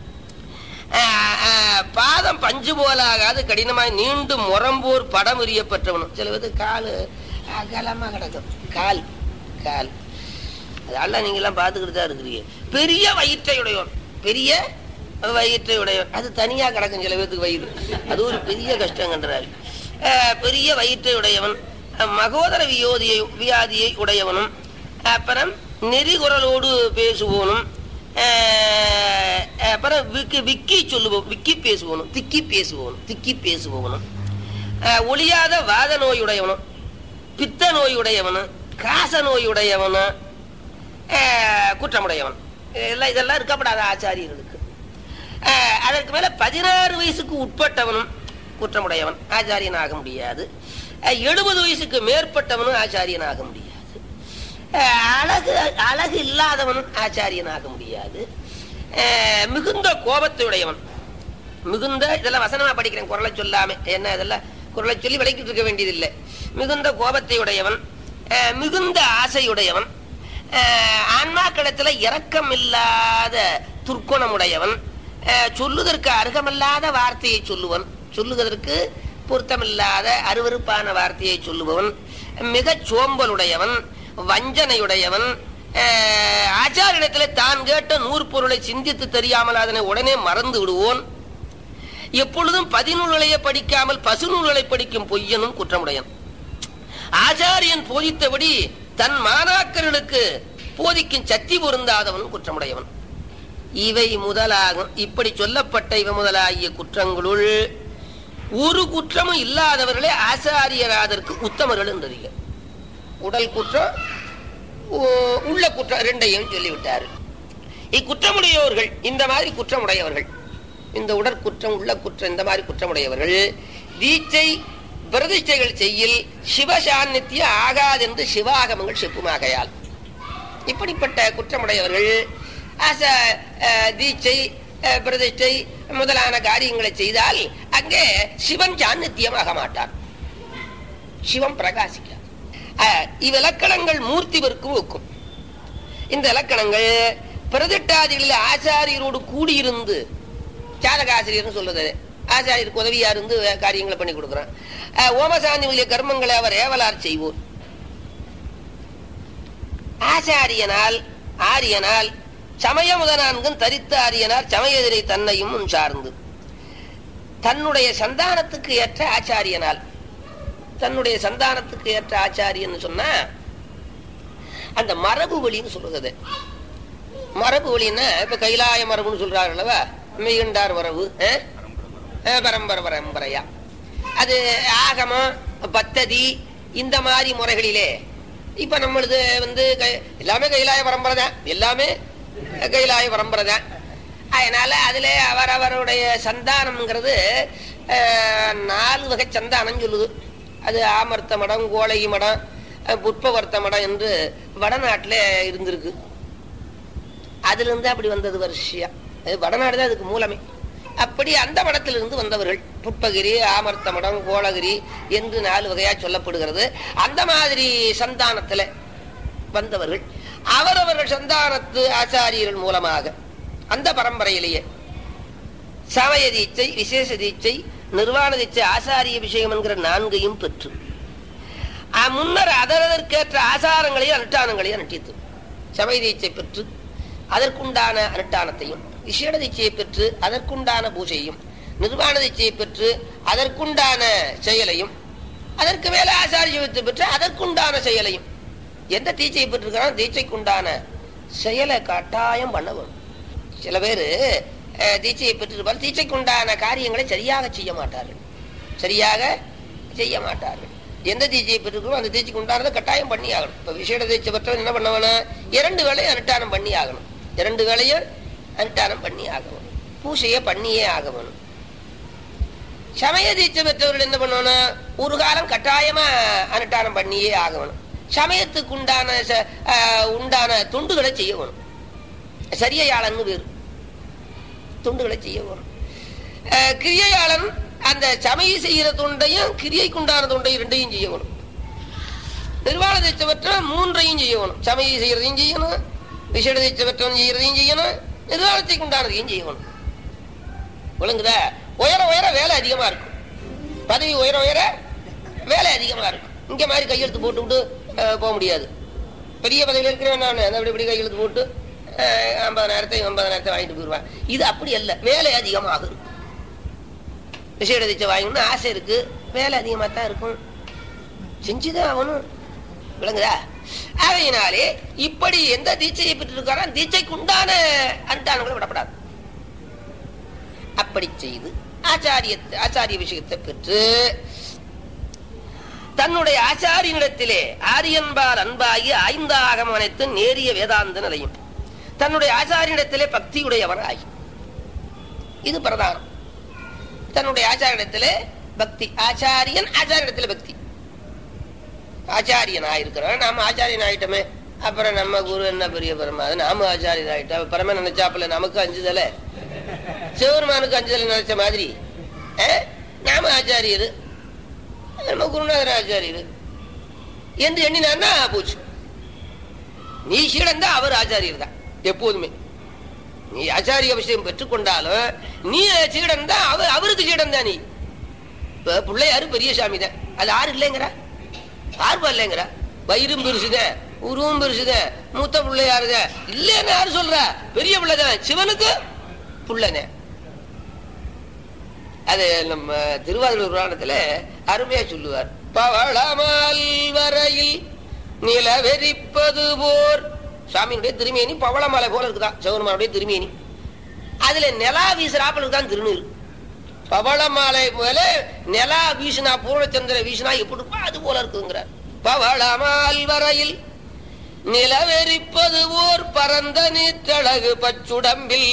S1: ஆஹ் ஆஹ் பாதம் பஞ்சு போலாகாது கடினமாய் நீண்டு முரம்போர் படம் எறியப்பட்டவனும் சில பேர் காலு அகலமா கிடக்கும் கால் கால் அதெல்லாம் நீங்க எல்லாம் பார்த்துக்கிட்டு தான் இருக்கிறீங்க பெரிய வயிற்றை உடையவன் பெரிய வயிற்றை உடையவன் அது தனியா கிடக்கும் சில பேருக்கு வயிறு அது ஒரு பெரிய கஷ்டம் கண்டாரு பெரிய வயிற்றை உடையவன் அஹ் மகோதர வியோதியை வியாதியை உடையவனும் அப்புறம் நெறிகுரலோடு பேசுவோனும் அஹ் அப்புறம் விக்கி விக்கி சொல்லுவோம் விக்கி பேசுவோனும் திக்கி பேசுவோனும் திக்கி பேசுபவனும் அஹ் ஒளியாத வாத நோயுடையவனும் பித்த நோயுடையவனும் காச நோயுடையவனும் அஹ் குற்றமுடையவன் இதெல்லாம் இதெல்லாம் இருக்கப்படாத ஆச்சாரியர்களுக்கு அஹ் அதற்கு மேல பதினாறு வயசுக்கு உட்பட்டவனும் குற்றமுடையவன் ஆச்சாரியன் ஆக முடியாது அஹ் எழுபது வயசுக்கு மேற்பட்டவனும் ஆச்சாரியன் ஆக முடியாது அஹ் அழகு அழகு இல்லாதவனும் ஆச்சாரியன் ஆக முடியாது அஹ் மிகுந்த கோபத்தையுடையவன் மிகுந்த இதெல்லாம் வசனமா படிக்கிறேன் குரலை சொல்லாம என்ன இதெல்லாம் குரலை சொல்லி விளக்கிட்டு இருக்க வேண்டியதில்லை மிகுந்த கோபத்தை உடையவன் அஹ் மிகுந்த ஆசையுடையவன் அஹ் ஆன்மாக்களத்துல இரக்கம் இல்லாத துர்க்குணமுடையவன் அஹ் சொல்லுதற்கு அருகமில்லாத வார்த்தையை சொல்லுவன் சொல்லுவதற்கு பொருத்தமில்லாத அருவருப்பான வார்த்தையை சொல்லுபவன் மிகச் சோம்பலுடையவன் வஞ்சனையுடையவன் அஹ் ஆச்சாரிடத்துல தான் கேட்ட நூறு பொருளை சிந்தித்து தெரியாமல் அதனை உடனே மறந்து விடுவோன் எப்பொழுதும் பதிநூல்களையே படிக்காமல் பசுநூல்களை படிக்கும் பொய்யனும் குற்றமுடையன் ஆச்சாரியன் போதித்தபடி தன் மாணாக்கர்களுக்கு போதிக்கும் சக்தி பொருந்தாதவனும் குற்றமுடையவன் இவை முதலாகும் இப்படி சொல்லப்பட்ட இவை முதலாகிய குற்றங்களுள் ஒரு குற்றமும் இல்லாதவர்களே ஆசாரியராதற்கு உத்தமர்கள் என்றறிக உடல் குற்றம் உ- உள்ள குற்றம் ரெண்டையும் சொல்லிவிட்டார் இக்குற்றமுடையவர்கள் இந்த மாதிரி குற்றமுடையவர்கள் இந்த உடற்குற்றம் உள்ள குற்றம் இந்த மாதிரி குற்றமுடையவர்கள் தீட்சை பிரதிஷ்டைகள் செய்யில் சிவசாநித்திய ஆகாதென்று சிவாகமங்கள் செப்புமாகையால் இப்படிப்பட்ட குற்றமுடையவர்கள் ஆச அஹ், தீட்சை அஹ், பிரதிஷ்டை முதலான காரியங்களை செய்தால் அங்கே சிவன் சாநித்தியமாக மாட்டார் சிவம் பிரகாசிக்கார் அஹ், இவ்விலக்கணங்கள் மூர்த்திவருக்கு ஒக்கும் இந்த இலக்கணங்கள் பிரதிஷ்டாதிகளில் ஆச்சாரியரோடு கூடியிருந்து சாதகாசிரியர்னு சொல்றது ஆச்சாரியருக்கு உதவியா இருந்து வே- காரியங்களை பண்ணி கொடுக்குறான் அஹ், ஓமசாந்தி முதலிய கர்மங்களை அவர் ஏவலார் செய்வோர் ஆச்சாரியனால் ஆரியனால் சமய முதனான்கும் தரித்த ஆரியனார் சமய எதிரை தன்னையும் முன் சார்ந்து தன்னுடைய சந்தானத்துக்கு ஏற்ற ஆச்சாரியனால் தன்னுடைய சந்தானத்துக்கு ஏற்ற ஆச்சாரியன்னு சொன்னா அந்த மரபு வழின்னு சொல்றது மரபு வழின்னா இப்ப கைலாய மரபுன்னு சொல்றாரு அல்லவா மெய்கண்டார் மரபு அஹ்? அஹ் பரம்பரை பரம்பரையா அது ஆகமம் பத்ததி இந்த மாதிரி முறைகளிலே இப்ப நம்மளுது வந்து கை- எல்லாமே கைலாய பரம்பரை தான் எல்லாமே கைலாய பரம்பரை தான் அதனால அதுல அவரவருடைய சந்தானம்ங்கிறது அஹ், நாலு வகை சந்தானம் சொல்லுது அது ஆமர்த்த மடம் கோழகி மடம் அஹ், புட்பவர்த்த மடம் என்று வடநாட்டில் இருந்திருக்கு அதுல இருந்து அப்படி வந்தது வரிசையா அது வடநாடு தான் அதுக்கு மூலமே அப்படி அந்த மடத்திலிருந்து வந்தவர்கள் புட்பகிரி ஆமர்த்த மடம் கோலகிரி என்று நாலு வகையா சொல்லப்படுகிறது அந்த மாதிரி சந்தானத்துல வந்தவர்கள் அவரவர்கள் சந்தானத்து ஆச்சாரியர்கள் மூலமாக அந்த பரம்பரையிலேயே சமய தீட்சை விசேஷ தீட்சை நிர்வாண தீட்சை ஆசாரிய விஷயம் என்கிற நான்கையும் பெற்று அஹ் முன்னர் அதற்கேற்ற ஆசாரங்களையும் அனுஷ்டானங்களையும் அனுஷ்டித்து சமய தீட்சை பெற்று அதற்குண்டான அனுஷ்டானத்தையும் விசேட தீட்சையை பெற்று அதற்குண்டான பூஜையும் நிர்வாண தீட்சையை பெற்று அதற்குண்டான செயலையும் அதற்கு மேல ஆசாரியத்தை பெற்று அதற்குண்டான செயலையும் எந்த தீட்சையை பெற்றிருக்கிறான் தீட்சைக்குண்டான செயலை கட்டாயம் பண்ண வேணும் சில பேர் தீட்சையை பெற்றிருப்பார் தீட்சைக்குண்டான காரியங்களை சரியாக செய்ய மாட்டார்கள் சரியாக செய்ய மாட்டார்கள் எந்த தீட்சையை பெற்றிருக்கிறோம் அந்த தீட்சைக்கு உண்டானதை கட்டாயம் பண்ணி ஆகணும் இப்ப விசேட தீட்சை பெற்றவன் என்ன பண்ண வேணும் இரண்டு வேளையும் அனுஷ்டானம் பண்ணி ஆகணும் இரண்டு வேளையும் அனுஷ்டானம் பண்ணி ஆகணும் பூசையை பண்ணியே ஆக வேணும் சமய தீட்சை பெற்றவர்கள் என்ன பண்ணணும் ஒரு காலம் கட்டாயமா அனுஷ்டானம் பண்ணியே ஆகணும் சமயத்துக்கு உண்டான ச- ஆஹ் உண்டான துண்டுகளை செய்யணும் சரியையாளன்னு பேர் துண்டுகளை செய்யணும் ஆஹ் கிரியையாளன் அந்த சமய செய்கிற துண்டையும் கிரியைக்கு உண்டான துண்டையும் ரெண்டையும் செய்யணும் நிர்வாண தீட்சை பெற்ற மூன்றையும் செய்யணும் சமய செய்யறதையும் செய்யணும் விசேட தீட்சை பெற்றவன் செய்யறதையும் செய்யணும் நிர்வாணத்துக்கு உண்டானதையும் செய்யணும் விளங்குதா உயர உயர வேலை அதிகமா இருக்கும் பதவி உயர உயர வேலை அதிகமா இருக்கும் இங்க மாதிரி கையெழுத்து போட்டு விட்டு அஹ், போக முடியாது பெரிய பதவியில் இருக்கிறவன் நான் அந்த அப்படி இப்படி கையெழுத்து போட்டு அஹ், ஐம்பதாயிரத்தை ஐம்பதாயிரத்தை வாங்கிட்டு போயிடுவான் இது அப்படி அல்ல வேலை அதிகமாக இருக்கும் விசேட தீட்சை வாங்கணும்னு ஆசை இருக்கு வேலை அதிகமாக தான் இருக்கும் செஞ்சுதான் ஆகணும் விளங்குதா ஆகையினாலே இப்படி எந்த தீட்சையை பெற்றிருக்காரோ அந்த தீட்சைக்கு உண்டான அனுஷ்டானங்களை விடப்படாது அப்படி செய்து ஆச்சாரிய ஆச்சாரிய விஷயத்தை பெற்று தன்னுடைய ஆச்சாரியனிடத்திலே ஆரியன்பால் அன்பாகி ஐந்து ஆகம அனைத்து நேரிய வேதாந்த நிலையும் தன்னுடைய ஆச்சாரியனிடத்திலே பக்தியுடையவனாகி இது பிரதானம் தன்னுடைய ஆச்சாரியனிடத்திலே பக்தி ஆச்சாரியன் ஆச்சாரியனிடத்திலே பக்தி ஆச்சாரியன் ஆயிருக்கிறோம் நாம ஆச்சாரியன் ஆயிட்டோமே அப்புறம் நம்ம குரு என்ன பெரிய பரமா அது நாம ஆச்சாரியன் ஆயிட்டோம் பரம நினைச்சாப்புல நமக்கு அஞ்சுதல சிவருமானுக்கு அஞ்சுதல் நினைச்ச மாதிரி அஹ், நாம ஆச்சாரியர் நம்ம குருநாதர் ஆச்சாரியர் என்று எண்ணினான்னா போச்சு நீ சீடன் தான் அவர் ஆச்சாரியர் தான் எப்போதுமே நீ ஆச்சாரிய விஷயம் பெற்றுக்கொண்டாலும் நீ சீடன் தான் அவர் அவருக்கு சீடன் தான் நீ இப்ப பிள்ளையாரு பெரிய சாமி தான் அது ஆறு இல்லைங்கிறா ஆர்வம் இல்லைங்கிற வயிறும் பெருசுத உருவம் பெருசுத மூத்த பிள்ளையாருத இல்லைன்னு யாரு சொல்ற பெரிய பிள்ளைதான் சிவனுக்கு புள்ளனே அது நம்ம திருவாரூர் புராணத்துல அருமையா சொல்லுவார் பவளமால் வரையில் நிலவெறிப்பது போர் சாமியினுடைய திருமேனி பவளமலை போல இருக்குதான் சிவருமானுடைய திருமேனி அதுல நிலா வீசுறாப்பல் தான் திருநீர் பவளமாலை போல நிலா வீசினா பூர்ணச்சந்திர வீசினா எப்படி இருப்போ அது போல இருக்குங்கிறார் பவளமால் வரையில் நிலவெறிப்பது ஓர் பரந்த நீற்றழகு பச்சுடம்பில்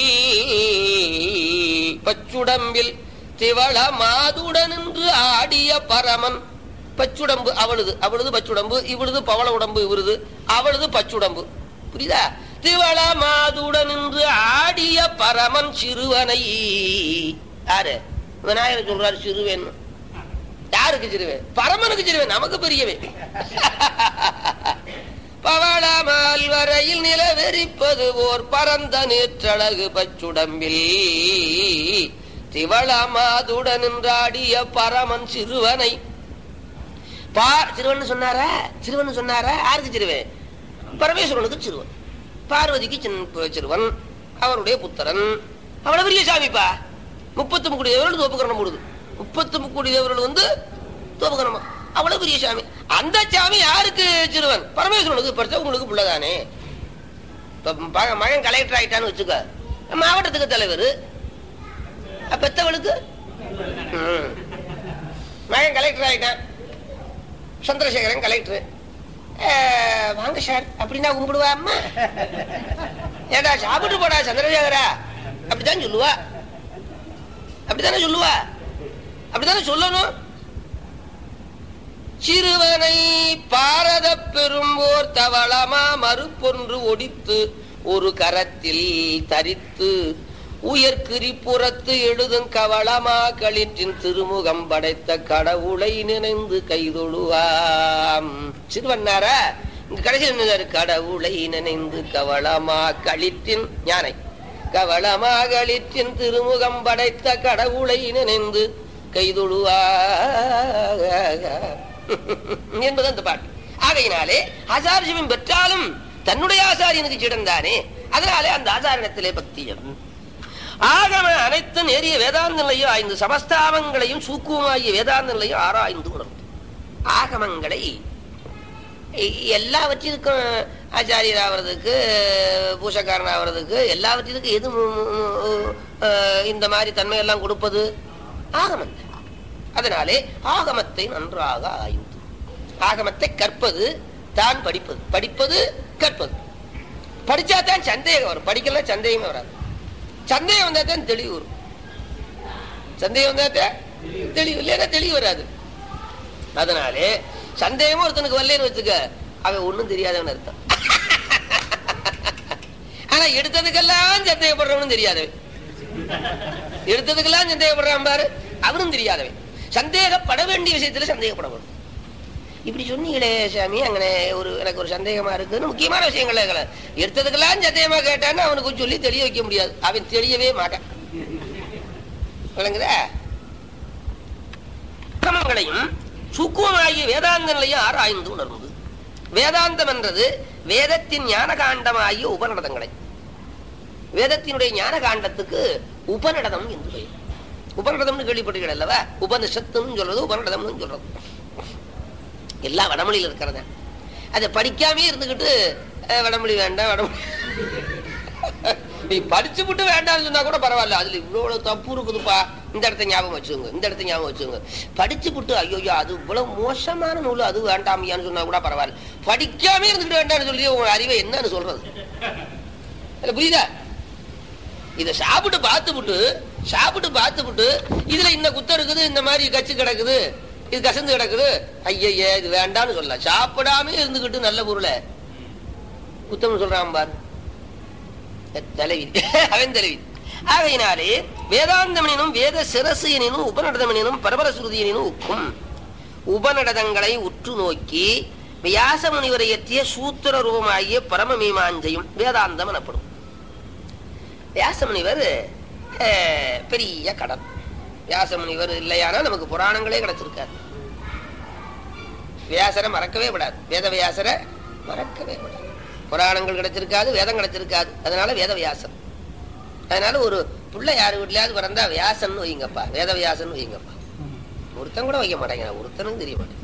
S1: பச்சுடம்பில் திவள மாதுடன் நின்று ஆடிய பரமன் பச்சுடம்பு அவளுது அவளுது பச்சுடம்பு இவளுது பவள உடம்பு இவருது அவளுது பச்சுடம்பு புரியுதா திவள மாதுடன் நின்று ஆடிய பரமன் சிறுவனை யாரு விநாயகர் சொல்றாரு சிறுவேன் யாருக்கு சிறுவேன் பரமனுக்கு சிறுவேன் நமக்கு பெரியவன் பவளமால் வரையில் நிலவெறிப்பது ஓர் பரந்த நேற்றழகு பச்சுடம்பில் திவளமாதுடன் நின்றாடிய பரமன் சிறுவனை பா சிறுவன் சொன்னாரா சிறுவன் சொன்னாரா யாருக்கு சிறுவன் பரமேஸ்வரனுக்கு சிறுவன் பார்வதிக்கு சின்ன சிறுவன் அவருடைய புத்திரன் அவ்வளவு பெரிய சாமிப்பா முப்பத்து முக்குடி தேவர்கள் தோப்புக்கரணம் போடுது முப்பத்து முக்குடி தேவர்கள் வந்து தோப்புக்கரணமா அவ்வளவு பெரிய சாமி அந்த சாமி யாருக்கு சிறுவன் பரமேஸ்வரனுக்கு படிச்சா உங்களுக்கு பிள்ளைதானே இப்ப மகன் மகன் கலெக்டர் ஆயிட்டான்னு வச்சுக்க மாவட்டத்துக்கு தலைவர் பெத்தவளுக்கு ம். மகன் கலெக்டர் ஆயிட்டான் சந்திரசேகரன் கலெக்டர் வாங்க சார் அப்படின்னா கும்பிடுவா அம்மா ஏடா சாப்பிட்டு போடா சந்திரசேகரா அப்படித்தான் சொல்லுவா அப்படித்தானே சொல்லுவா அப்படித்தானே சொல்லணும் சிறுவனை பாரத பெரும்போர் தவளமா மறுப்பொன்று ஒடித்து ஒரு கரத்தில் தரித்து உயர்கிரி புறத்து எழுதும் கவளமா களிற்றின் திருமுகம் படைத்த கடவுளை நினைந்து கைதொழுவாம் சிறுவன்னாரா இங்க கடைசியில் நின்றாரு கடவுளை நினைந்து கவளமா களிற்றின் ஞானை கவளமா களிற்றின் திருமுகம் படைத்த கடவுளை நினைந்து கைதொழுவா என்பது அந்த பாட்டு ஆகையினாலே ஆசாரியம் பெற்றாலும் தன்னுடைய ஆசாரியனுக்கு சிடந்தானே அதனாலே அந்த ஆசாரணத்திலே பக்தியம் ஆகம அனைத்து நேரிய வேதாந்த நிலையும் ஆய்ந்து சமஸ்தாபங்களையும் சூக்குமாகிய வேதாந்த நிலையும் ஆராய்ந்து உணர்ந்து ஆகமங்களை எ- எல்லாவற்றிற்கும் ஆச்சாரியர் ஆவறதுக்கு பூசக்காரன் ஆவறதுக்கு எல்லாவற்றிற்கும் எது மு- மு- மு- அஹ் இந்த மாதிரி தன்மையெல்லாம் கொடுப்பது ஆகமம் தான். அதனாலே ஆகமத்தை நன்றாக ஆய்ந்து ஆகமத்தை கற்பது தான் படிப்பது படிப்பது கற்பது படிச்சா தான் சந்தேகம் வரும் படிக்கலாம் சந்தேகமே வராது சந்தேகம் வந்தா தான் தெளிவு வரும் சந்தேகம் வந்தா தான் தெளிவு இல்லைன்னா தெளிவு வராது அதனாலே சந்தேகமும் ஒருத்தனுக்கு வரலன்னு வச்சுக்க அவன் ஒண்ணும் தெரியாதவன் அர்த்தம் ஆனா எடுத்ததுக்கெல்லாம் சந்தேகப்படுறவனும் தெரியாதவன் எடுத்ததுக்கெல்லாம் சந்தேகப்படுறான் பாரு அவனும் தெரியாதவன் சந்தேகப்பட வேண்டிய விஷயத்துல சந்தேகப்படணும் இப்படி சொன்னீங்களே சாமி அங்கே ஒரு எனக்கு ஒரு சந்தேகமா இருக்குன்னு முக்கியமான விஷயங்கள் இருக்கல எடுத்ததுக்கெல்லாம் சந்தேகமா கேட்டான்னு அவனுக்கு சொல்லி தெளிய வைக்க முடியாது அவன் தெரியவே மாட்டான் விளங்குதா கிரமங்களையும் சுக்குவமாகிய வேதாந்த நிலையும் ஆராய்ந்து உணர்ந்து வேதாந்தம் என்றது வேதத்தின் ஞான காண்டமாகிய உபநடதங்களை வேதத்தினுடைய ஞான காண்டத்துக்கு உபநடதம் என்று பெயர் உபநடதம்னு கேள்விப்பட்டீர்கள் அல்லவா உபனிஷத்துன்னு சொல்றது உபநடதம்னு சொல்றது எல்லாம் வடமொழியில் இருக்கிறத அதை படிக்காமே இருந்துகிட்டு அஹ், வடமொழி வேண்டாம் வடமொழி நீ படிச்சு விட்டு வேண்டாம்னு சொன்னா கூட பரவாயில்ல அதுல இவ்வளவு தப்பு இருக்குதுப்பா இந்த இடத்த ஞாபகம் வச்சுங்க இந்த இடத்த ஞாபகம் வச்சுங்க படிச்சு விட்டு ஐயோ அது இவ்வளவு மோசமான நூல் அது வேண்டாமியான்னு சொன்னா கூட பரவாயில்ல படிக்காமே இருந்துட்டு வேண்டாம்னு சொல்லி உங்க அறிவை என்னன்னு சொல்றது இல்ல புரியுதா இத சாப்பிட்டு பார்த்து விட்டு சாப்பிட்டு பார்த்து விட்டு இதுல இந்த குத்தம் இருக்குது இந்த மாதிரி கச்சு கிடக்குது இது கசந்து கிடக்குது ஐயய்ய இது வேண்டாம்னு சொல்ல சாப்பிடாம இருந்துகிட்டு நல்ல பொருளை குத்தம்னு சொல்றான் பார் தலைவி அவன் தலைவி ஆகையினாலே வேதாந்தமனினும் வேத சிரசு எனினும் உபநடதமனினும் பரபர சுருதி எனினும் உக்கும் உபநடதங்களை உற்று நோக்கி வியாச முனிவரை இயற்றிய சூத்திர ரூபமாகிய பரம மீமாஞ்சையும் வேதாந்தம் எனப்படும் வியாச முனிவர் அஹ், பெரிய கடன் வியாச முனிவர் இல்லையானா நமக்கு புராணங்களே கிடைச்சிருக்காது வியாசரை மறக்கவே விடாது வேத வியாசரை மறக்கவே விடாது புராணங்கள் கிடைச்சிருக்காது வேதம் கிடைச்சிருக்காது அதனால வேத வியாசம் அதனால ஒரு பிள்ளை யாரு வீட்லயாவது பிறந்தா வியாசன் வைங்கப்பா வேத வியாசன் வைங்கப்பா ஒருத்தன் கூட வைக்க மாட்டேங்க ஒருத்தனும் தெரிய மாட்டேங்க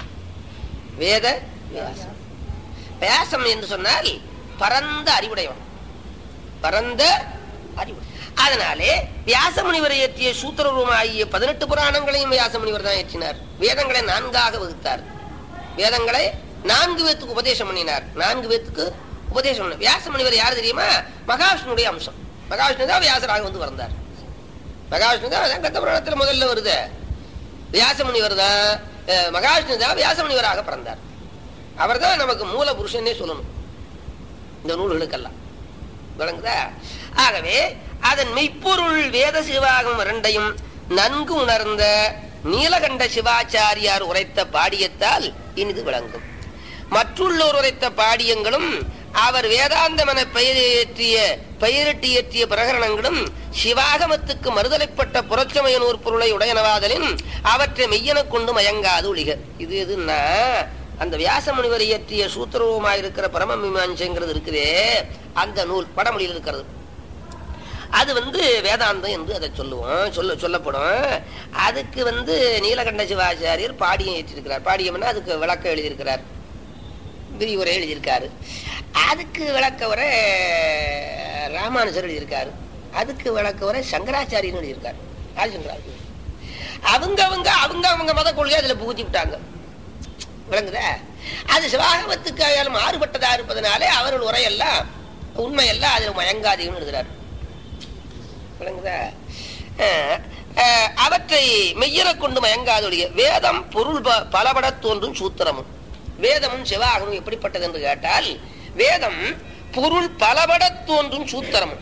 S1: வேத வியாசம் வியாசம் என்று சொன்னால் பரந்த அறிவுடையவன் பரந்த அறிவு அதனாலே வியாசமுனிவரை ஏற்றிய சூத்திரரூபமாகிய பதினெட்டு புராணங்களையும் வியாசமுனிவர் தான் ஏற்றினார் வேதங்களை நான்காக வகுத்தார் வேதங்களை நான்கு பேத்துக்கு உபதேசம் பண்ணினார் நான்கு பேத்துக்கு உபதேசம் பண்ண வியாசமுனிவர் யார் தெரியுமா மகாவிஷ்ணுடைய அம்சம் மகாவிஷ்ணு தான் வியாசராக வந்து வந்தார் மகாவிஷ்ணு தான் அதான் கந்த புராணத்துல முதல்ல வருது வியாசமுனிவர் தான் அஹ், மகாவிஷ்ணு தான் வியாசமுனிவராக பிறந்தார் அவர் தான் நமக்கு மூல புருஷனே சொல்லணும் இந்த நூல்களுக்கெல்லாம் விளங்குதா ஆகவே அதன் மெய்ப்பொருள் வேத சிவாகம் இரண்டையும் நன்கு உணர்ந்த நீலகண்ட சிவாச்சாரியார் உரைத்த பாடியத்தால் இனிது விளங்கும் மற்றுள்ளோர் உரைத்த பாடியங்களும் அவர் வேதாந்தம் என பெயரேற்றிய பெயரிட்டு இயற்றிய பிரகரணங்களும் சிவாகமத்துக்கு மறுதலைப்பட்ட புறச்சமய நூற் பொருளை உடையனவாதலின் அவற்றை மெய்யெனக் கொண்டு மயங்காது ஒழிக இது எதுன்னா அந்த வியாச முனிவர் இயற்றிய சூத்திரவுமாய் இருக்கிற பரம மீமாஞ்சைங்கிறது இருக்குதே அந்த நூல் வடமொழியில் இருக்கிறது அது வந்து வேதாந்தம் என்று அதை சொல்லுவோம் சொல்ல சொல்லப்படும் அதுக்கு வந்து நீலகண்ட சிவாச்சாரியர் பாடியம் ஏற்றிருக்கிறார் பாடியம்னா அதுக்கு விளக்கம் எழுதியிருக்கிறார் விரிவுரை எழுதியிருக்காரு அதுக்கு விளக்க உரை ராமானுஜர் எழுதியிருக்காரு அதுக்கு விளக்க உரை சங்கராச்சாரியன் எழுதியிருக்காரு ஆதிசங்கராச்சாரியர் அவங்க அவங்க அவங்க அவங்க மத கொள்கை அதுல புகுத்தி விட்டாங்க விளங்குதா அது சிவாகமத்துக்கு அயால் மாறுபட்டதா இருப்பதனாலே அவர்கள் உரையெல்லாம் உண்மையெல்லாம் அதில் மயங்காதீங்கன்னு எழுதுறாரு விளங்குதா அஹ், அஹ், அவற்றை மெய்யெனக் கொண்டு மயங்காதொழிய வேதம் பொருள் ப- பலபடத் தோன்றும் சூத்திரமும் வேதமும் சிவாகமும் எப்படிப்பட்டது என்று கேட்டால் வேதம் பொருள் பலபடத் தோன்றும் சூத்திரமும்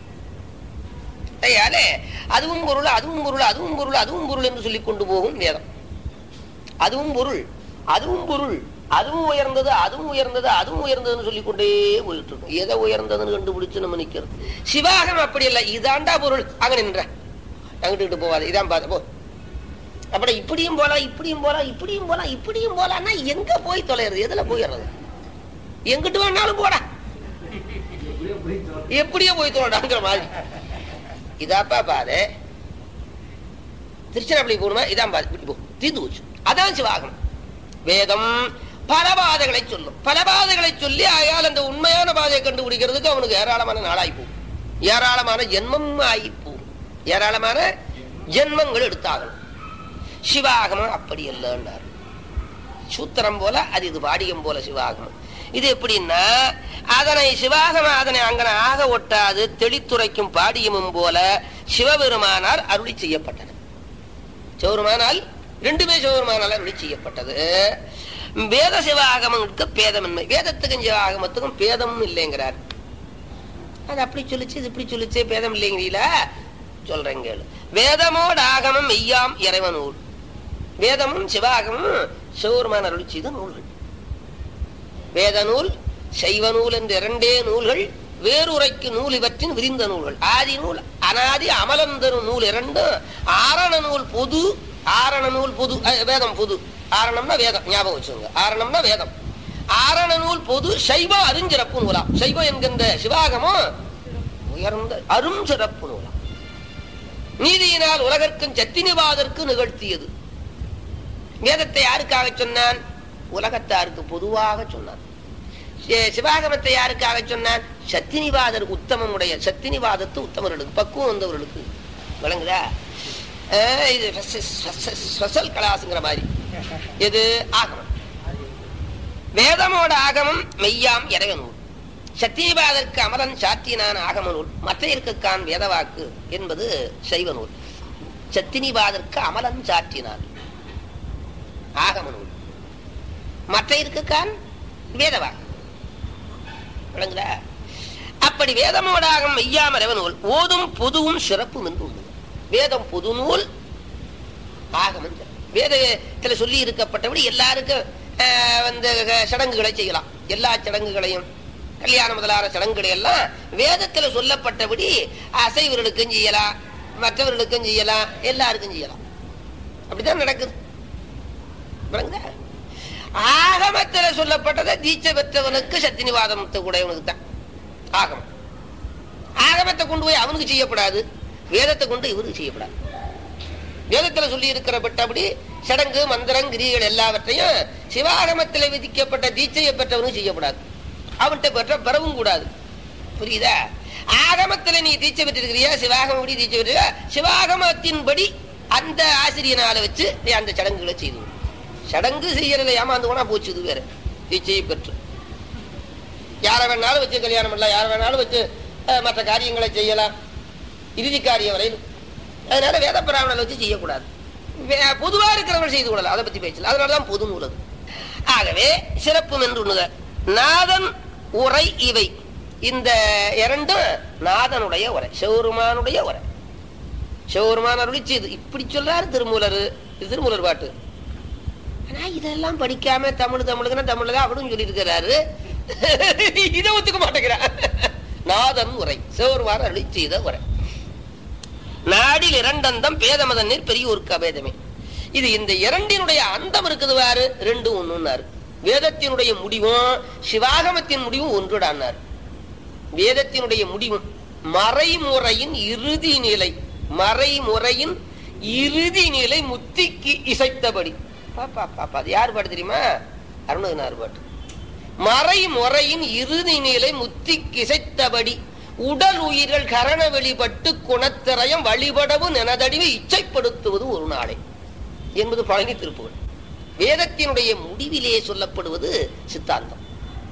S1: கையாலே அதுவும் பொருள் அதுவும் பொருள் அதுவும் பொருள் அதுவும் பொருள் என்று சொல்லிக் கொண்டு போகும் வேதம் அதுவும் பொருள் அதுவும் பொருள் அதுவும் உயர்ந்தது அதுவும் உயர்ந்தது அதுவும் உயர்ந்ததுன்னு சொல்லிக் கொண்டே போயிட்டு இருக்கும் எதை உயர்ந்ததுன்னு கண்டுபிடிச்சு நம்ம நிக்கிறது சிவாகம் அப்படி இல்லை இதாண்டா பொருள் அங்க நின்ற அங்கிட்டு போவாது இதான் பார்த்து போ அப்படி இப்படியும் போலாம் இப்படியும் போலாம் இப்படியும் போலாம் இப்படியும் போலாம்னா எங்க போய் தொலைறது எதுல போயிடுறது எங்கிட்டு வேணாலும் போடா எப்படியோ போய் தொலைடாங்கிற மாதிரி இதாப்பா பாரு திருச்சிராப்பள்ளி போகணுமா இதான் பாரு இப்படி போ தீர்ந்து போச்சு அதான் சிவாகம் வேதம் பல பாதைகளை சொல்லும் பல பாதைகளை சொல்லி ஆயால் அந்த உண்மையான பாதையை கண்டுபிடிக்கிறதுக்கு அவனுக்கு ஏராளமான நாளாய் போகும் ஏராளமான ஜென்மம் ஆகி போகும் ஏராளமான ஜென்மங்கள் எடுத்தாகணும் சிவாகமம் அப்படி இல்லைன்னார் சூத்திரம் போல அது இது வாடியம் போல சிவாகமம் இது எப்படின்னா அதனை சிவாகம அதனை அங்கன ஆக ஒட்டாது தெளித்துரைக்கும் பாடியமும் போல சிவபெருமானார் அருளி செய்யப்பட்டன சிவருமானால் ரெண்டுமே சிவருமானால் அருளி செய்யப்பட்டது வேத சிவாகமங்களுக்கு பேதமின்மை வேதத்துக்கும் சிவாகமத்துக்கும் பேதமும் இல்லைங்கிறார் அது அப்படி சொல்லிச்சு இது இப்படி சொல்லிச்சு பேதம் இல்லைங்கிறீங்களா சொல்றேன் கேளு வேதமோட ஆகமம் மெய்யாம் இறைவ நூல் வேதமும் சிவாகமும் சிவருமான அருளி செய்த நூல்கள் வேத நூல் சைவ நூல் என்ற இரண்டே நூல்கள் வேறுரைக்கு நூல் இவற்றின் விரிந்த நூல்கள் ஆதி நூல் அனாதி அமலந்தரும் நூல் இரண்டும் ஆரண நூல் பொது ஆரண நூல் பொது அஹ், வேதம் பொது ஆரணம்னா வேதம் ஞாபகம் வச்சுங்க ஆரணம்னா வேதம் ஆரண நூல் பொது சைவ அருஞ்சிறப்பு நூலாம் சைவம் என்கின்ற சிவாகமும் உயர்ந்த அரும் சிறப்பு நூலாம் நீதியினால் உலகற்கும் சத்தினிவாதற்கு நிகழ்த்தியது வேதத்தை யாருக்காக சொன்னான் உலகத்தாருக்கு பொதுவாக சொன்னான் சி- சிவாகமத்தை யாருக்காக சொன்னான் சத்தினிவாதருக்கு உத்தமமுடைய சத்தினிவாதத்து உத்தமர்களுக்கு பக்குவம் வந்தவர்களுக்கு விளங்குதா அஹ் இது ஸ்பெஷல் கிளாஸ்ங்கிற மாதிரி இது ஆகமம் வேதமோட ஆகமம் மெய்யாம் இறைவ நூல் சத்தியவாதற்கு அமரன் சாத்தினான் ஆகம நூல் மற்றையர்க்குக்கான் வேதவாக்கு என்பது சைவ நூல் சத்தினிவாதற்கு அமலன் சாற்றினான் ஆகம நூல் மற்றையர்க்குக்கான் வேதவாக்கு விளங்குதா அப்படி வேதமோடாகம் மெய்யாம இறைவ நூல் ஓதும் பொதுவும் சிறப்பும் என்று உள்ளது வேதம் பொது நூல் ஆகமம் சிறப்பு. வேதத்துல சொல்லி இருக்கப்பட்டபடி எல்லாருக்கும் ஆஹ், வந்து க- சடங்குகளை செய்யலாம் எல்லா சடங்குகளையும் கல்யாணம் முதலான சடங்குகளை எல்லாம் வேதத்துல சொல்லப்பட்டபடி அசைவர்களுக்கும் செய்யலாம் மற்றவர்களுக்கும் செய்யலாம் எல்லாருக்கும் செய்யலாம் அப்படிதான் நடக்குது விளங்குதா? ஆகமத்துல சொல்லப்பட்டதை தீட்சை பெற்றவனுக்கு சத்தினிவாதம் உடையவனுக்கு தான் ஆகமம் ஆகமத்தை கொண்டு போய் அவனுக்கு செய்யப்படாது வேதத்தை கொண்டு இவருக்கு செய்யப்படாது வேதத்துல சொல்லி இருக்கிறப்பட்டபடி சடங்கு மந்திரம் கிரிகள் எல்லாவற்றையும் சிவாகமத்தில் விதிக்கப்பட்ட தீட்சையை பெற்றவனுக்கு செய்யப்படாது அவன்கிட்ட பெற்ற பெறவும் கூடாது புரியுதா ஆகமத்துல நீ தீட்சை பெற்றிருக்கிறியா சிவாகமப்படி தீட்சை பெற்றியா சிவாகமத்தின்படி அந்த ஆசிரியனால வச்சு நீ அந்த சடங்குகளை செய்து கொடு. சடங்கு செய்யறதுல ஏமாந்து போனா போச்சு இது வேற தீட்சையை பெற்று யாரை வேணாலும் வச்சு கல்யாணம் பண்ணலாம் யாரை வேணாலும் வச்சு அஹ், மற்ற காரியங்களை செய்யலாம் இறுதி காரியம் வரையில் அதனால வேத பிராமணனை வச்சு செய்யக்கூடாது வே- பொதுவா இருக்கிறவர்கள் செய்து கொள்ளலாம் அதை பத்தி பேசல அதனாலதான் பொது நூலது ஆகவே சிறப்பு என்று ஒண்ணுத நாதன் உரை இவை இந்த இரண்டும் நாதனுடைய உரை சிவருமானுடைய உரை சிவருமான அருளிச்சு இது இப்படி சொல்றாரு திருமூலர் இது திருமூலர் பாட்டு ஆனா இதெல்லாம் படிக்காம தமிழ் தமிழுக்குன்னா தமிழ்ல தான் அவரும் சொல்லி இருக்கிறாரு இதை ஒத்துக்க மாட்டேங்கிறான் நாதன் உரை சிவருமான அருளி செய்த உரை நாடில் இரண்டந்தம் பேதமதன் நீர் பெரியோருக்கு அபேதமே இது இந்த இரண்டினுடைய அந்தம் இருக்குது வாரு ரெண்டு ஒண்ணுன்னாரு வேதத்தினுடைய முடிவும் சிவாகமத்தின் முடிவும் ஒன்றுடான்னாரு வேதத்தினுடைய முடிவும் மறைமுறையின் இறுதி நிலை மறைமுறையின் இறுதி நிலை முத்திக்கு இசைத்தபடி பாப்பா பாப்பா அது யார் பாட்டு தெரியுமா அருணகினார் பாட்டு மறைமுறையின் இறுதி நிலை முத்திக்கு இசைத்தபடி உடல் உயிர்கள் கரண வெளிப்பட்டு குணத்திரயம் வழிபடவும் நினதடிவை இச்சைப்படுத்துவது ஒரு நாளே என்பது பழனி திருப்புகள் வேதத்தினுடைய முடிவிலே சொல்லப்படுவது சித்தாந்தம்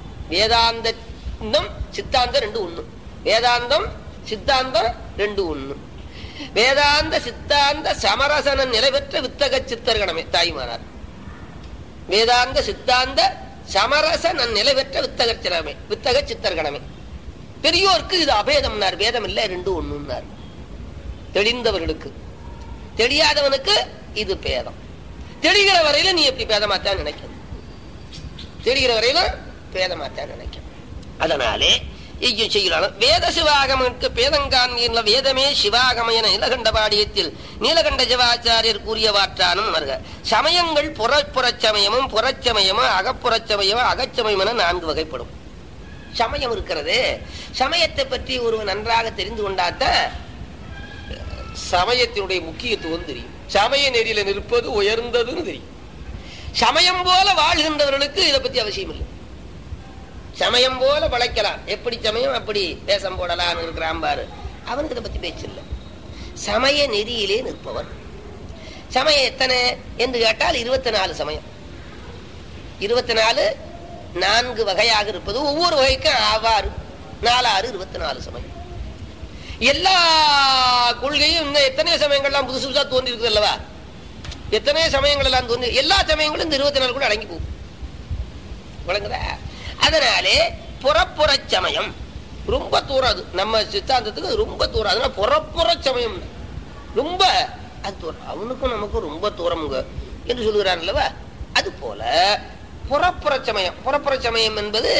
S1: வேதாந்தம் சித்தாந்தம் ரெண்டு ஒண்ணு வேதாந்தம் சித்தாந்தம் ரெண்டு ஒண்ணு வேதாந்த சித்தாந்த சமரசன நிலைபெற்ற வித்தக சித்தர்கணமே தாய்மானார் வேதாந்த சித்தாந்த சமரச நிலை பெற்ற வித்தக சிறமே வித்தக சித்தர்கணமே பெரியோருக்கு இது அபேதம்னார் வேதம் இல்ல ரெண்டு ஒண்ணுன்னார் தெளிந்தவர்களுக்கு தெரியாதவனுக்கு இது பேதம் தெளிகிற வரையில நீ எப்படி பேதமாத்தான் நினைக்கணும் தெரிகிற வரையில பேதமாத்தான் நினைக்கணும் அதனாலே ஐயோ செய்யலாம் வேத சிவாகமனுக்கு பேதங்கான்கின்ற வேதமே சிவாகம என நீலகண்டபாடியத்தில் நீலகண்ட சிவாச்சாரியர் கூறியவாற்றானும் வருக சமயங்கள் புறப்புறச் சமயமும் புறச்சமயமும் அகப்புறச் சமயமும் அகச்சமயம் என நான்கு வகைப்படும் சமயம் இருக்கிறது சமயத்தை பற்றி ஒருவன் நன்றாக தெரிந்து கொண்டாத்தான் சமயத்தினுடைய முக்கியத்துவம் தெரியும் சமய நெறியில நிற்பது உயர்ந்ததுன்னு தெரியும் சமயம் போல வாழ்கின்றவர்களுக்கு இதை பத்தி அவசியம் இல்லை சமயம் போல பழைக்கலாம் எப்படி சமயம் அப்படி வேஷம் போடலாம் இருக்கிறான் பாரு அவனுக்கு இதை பத்தி பேச்சு இல்லை சமய நெறியிலே நிற்பவன் சமயம் எத்தனை என்று கேட்டால் இருபத்தி நாலு சமயம் இருபத்தி நாலு நான்கு வகையாக இருப்பது ஒவ்வொரு வகைக்கும் ஆவாறு நாலாறு இருபத்தி நாலு சமயம் எல்லா கொள்கையும் இந்த எத்தனை சமயங்கள்லாம் புதுசு புதுசா தோன்றி இருக்குது அல்லவா எத்தனை சமயங்கள் எல்லாம் தோன்றி எல்லா சமயங்களும் இந்த இருபத்தி நாலு கூட அடங்கி போகும் விளங்குதா அதனாலே புறப்புற சமயம் ரொம்ப தூரம் அது நம்ம சித்தாந்தத்துக்கு அது ரொம்ப தூரம் அதனால புறப்புற சமயம் ரொம்ப அது தூரம் அவனுக்கும் நமக்கும் ரொம்ப தூரம்ங்க என்று சொல்லுகிறான் அல்லவா அது போல புறப்புற சமயம் புறப்புற சமயம் என்பது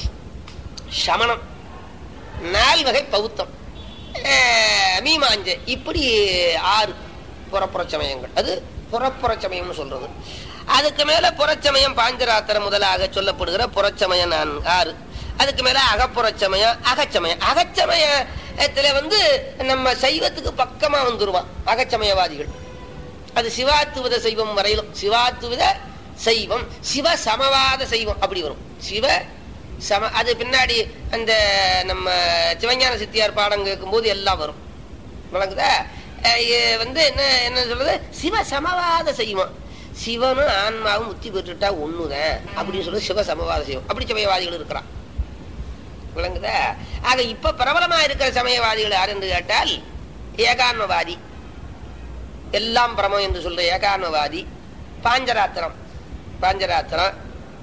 S1: சமணம் நால்வகை பௌத்தம் அஹ், மீமாஞ்ச இப்படி ஆறு புறப்புற சமயங்கள் அது புறப்புற சமயம்னு சொல்றது அதுக்கு மேல புறச்சமயம் பாஞ்சராத்திரம் முதலாக சொல்லப்படுகிற புறச்சமயம் நான் ஆறு அதுக்கு மேல அகப்புறச்சமயம் அகச்சமயம் அகச்சமயத்துல வந்து நம்ம சைவத்துக்கு பக்கமா வந்துருவான் அகச்சமயவாதிகள் அது சிவாத்துவத சைவம் வரையிலும் சிவாத்துவத சைவம் சிவ சமவாத சைவம் அப்படி வரும் சிவ சம அது பின்னாடி அந்த நம்ம சிவஞான சித்தியார் பாடம் கேட்கும்போது எல்லாம் வரும் விளங்குதா அஹ் இ- வந்து என்ன என்ன சொல்றது சிவ சமவாத சைவம் சிவனும் ஆன்மாவும் முத்தி பெற்றுட்டா ஒண்ணுதான் அப்படின்னு சொல்லி சிவ சமவாத சைவம் அப்படி சமயவாதிகள் இருக்கிறான் விளங்குதா ஆக இப்ப பிரபலமா இருக்கிற சமயவாதிகள் யார் என்று கேட்டால் ஏகான்மவாதி எல்லாம் பிரமம் என்று சொல்ற ஏகான்மவாதி பாஞ்சராத்திரம் பாஞ்சராத்திரம்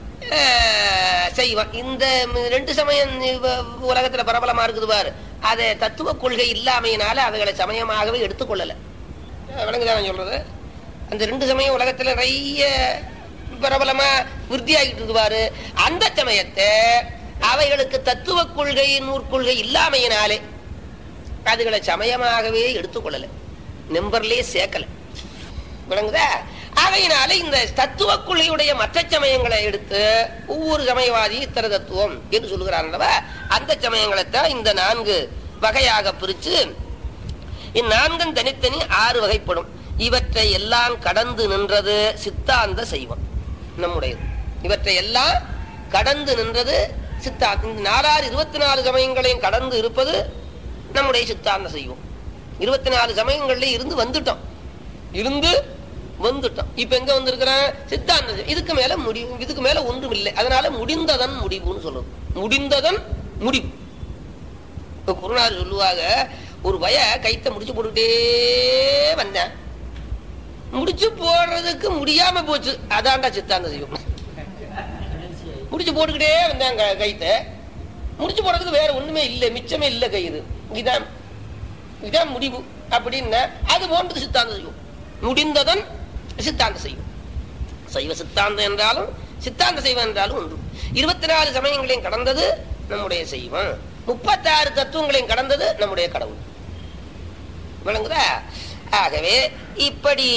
S1: அஹ், சைவம் இந்த ம- ரெண்டு சமயம் இவ- உலகத்துல பிரபலமா இருக்குது பாரு அதை தத்துவ கொள்கை இல்லாமையினால அவைகளை சமயமாகவே எடுத்துக்கொள்ளல அஹ், விளங்குதா நான் சொல்றது அந்த ரெண்டு சமயம் உலகத்துல நிறைய பிரபலமா விருத்தியாகிட்டு இருக்கு பாரு அந்த சமயத்தை அவைகளுக்கு தத்துவ கொள்கை நூற்கொள்கை இல்லாமையினாலே அதுகளை சமயமாகவே எடுத்துக்கொள்ளல நம்பர்லயே சேர்க்கல விளங்குதா ஆகையினால இந்த தத்துவ கொள்கையுடைய மற்ற சமயங்களை எடுத்து ஒவ்வொரு சமயவாதி இத்தர தத்துவம் என்று சொல்லுகிறார் அல்லவா அந்த சமயங்களைத்தான் இந்த நான்கு வகையாக பிரிச்சு இந்நான்கும் தனித்தனி ஆறு வகைப்படும் இவற்றை எல்லாம் கடந்து நின்றது சித்தாந்த சைவம் நம்முடையது இவற்றை எல்லாம் கடந்து நின்றது சித்தாந்த இந்த நாலாறு இருபத்தி நாலு சமயங்களையும் கடந்து இருப்பது நம்முடைய சித்தாந்த சைவம் இருபத்தி நாலு சமயங்கள்ல இருந்து வந்துட்டோம் இருந்து வந்துட்டோம் இப்ப எங்க வந்திருக்கிறேன் சித்தாந்த சைவம். இதுக்கு மேல முடிவு இதுக்கு மேல ஒன்றும் இல்லை அதனால முடிந்ததன் முடிவுன்னு சொல்றது முடிந்ததன் முடிவு இப்ப குருநாதர் சொல்லுவாங்க ஒரு பய கைத்த முடிச்சு போட்டுக்கிட்டே வந்தேன் முடிச்சு போடுறதுக்கு முடியாம போச்சு அதான்டா சித்தாந்த செய்யும் முடிச்சு போட்டுக்கிட்டே வந்தாங்க கைத்த முடிச்சு போடுறதுக்கு வேற ஒண்ணுமே இல்லை மிச்சமே இல்லை கயிறு இதான் இதான் முடிவு அப்படின்னா அது போன்றது சித்தாந்த செய்யும் முடிந்ததன் சித்தாந்த செய்யும் சைவ சித்தாந்தம் என்றாலும் சித்தாந்த சைவம் என்றாலும் ஒன்று இருபத்தி நாலு சமயங்களையும் கடந்தது நம்முடைய செய்வம் முப்பத்தாறு தத்துவங்களையும் கடந்தது நம்முடைய கடவுள் விளங்குதா ஆகவே இப்படி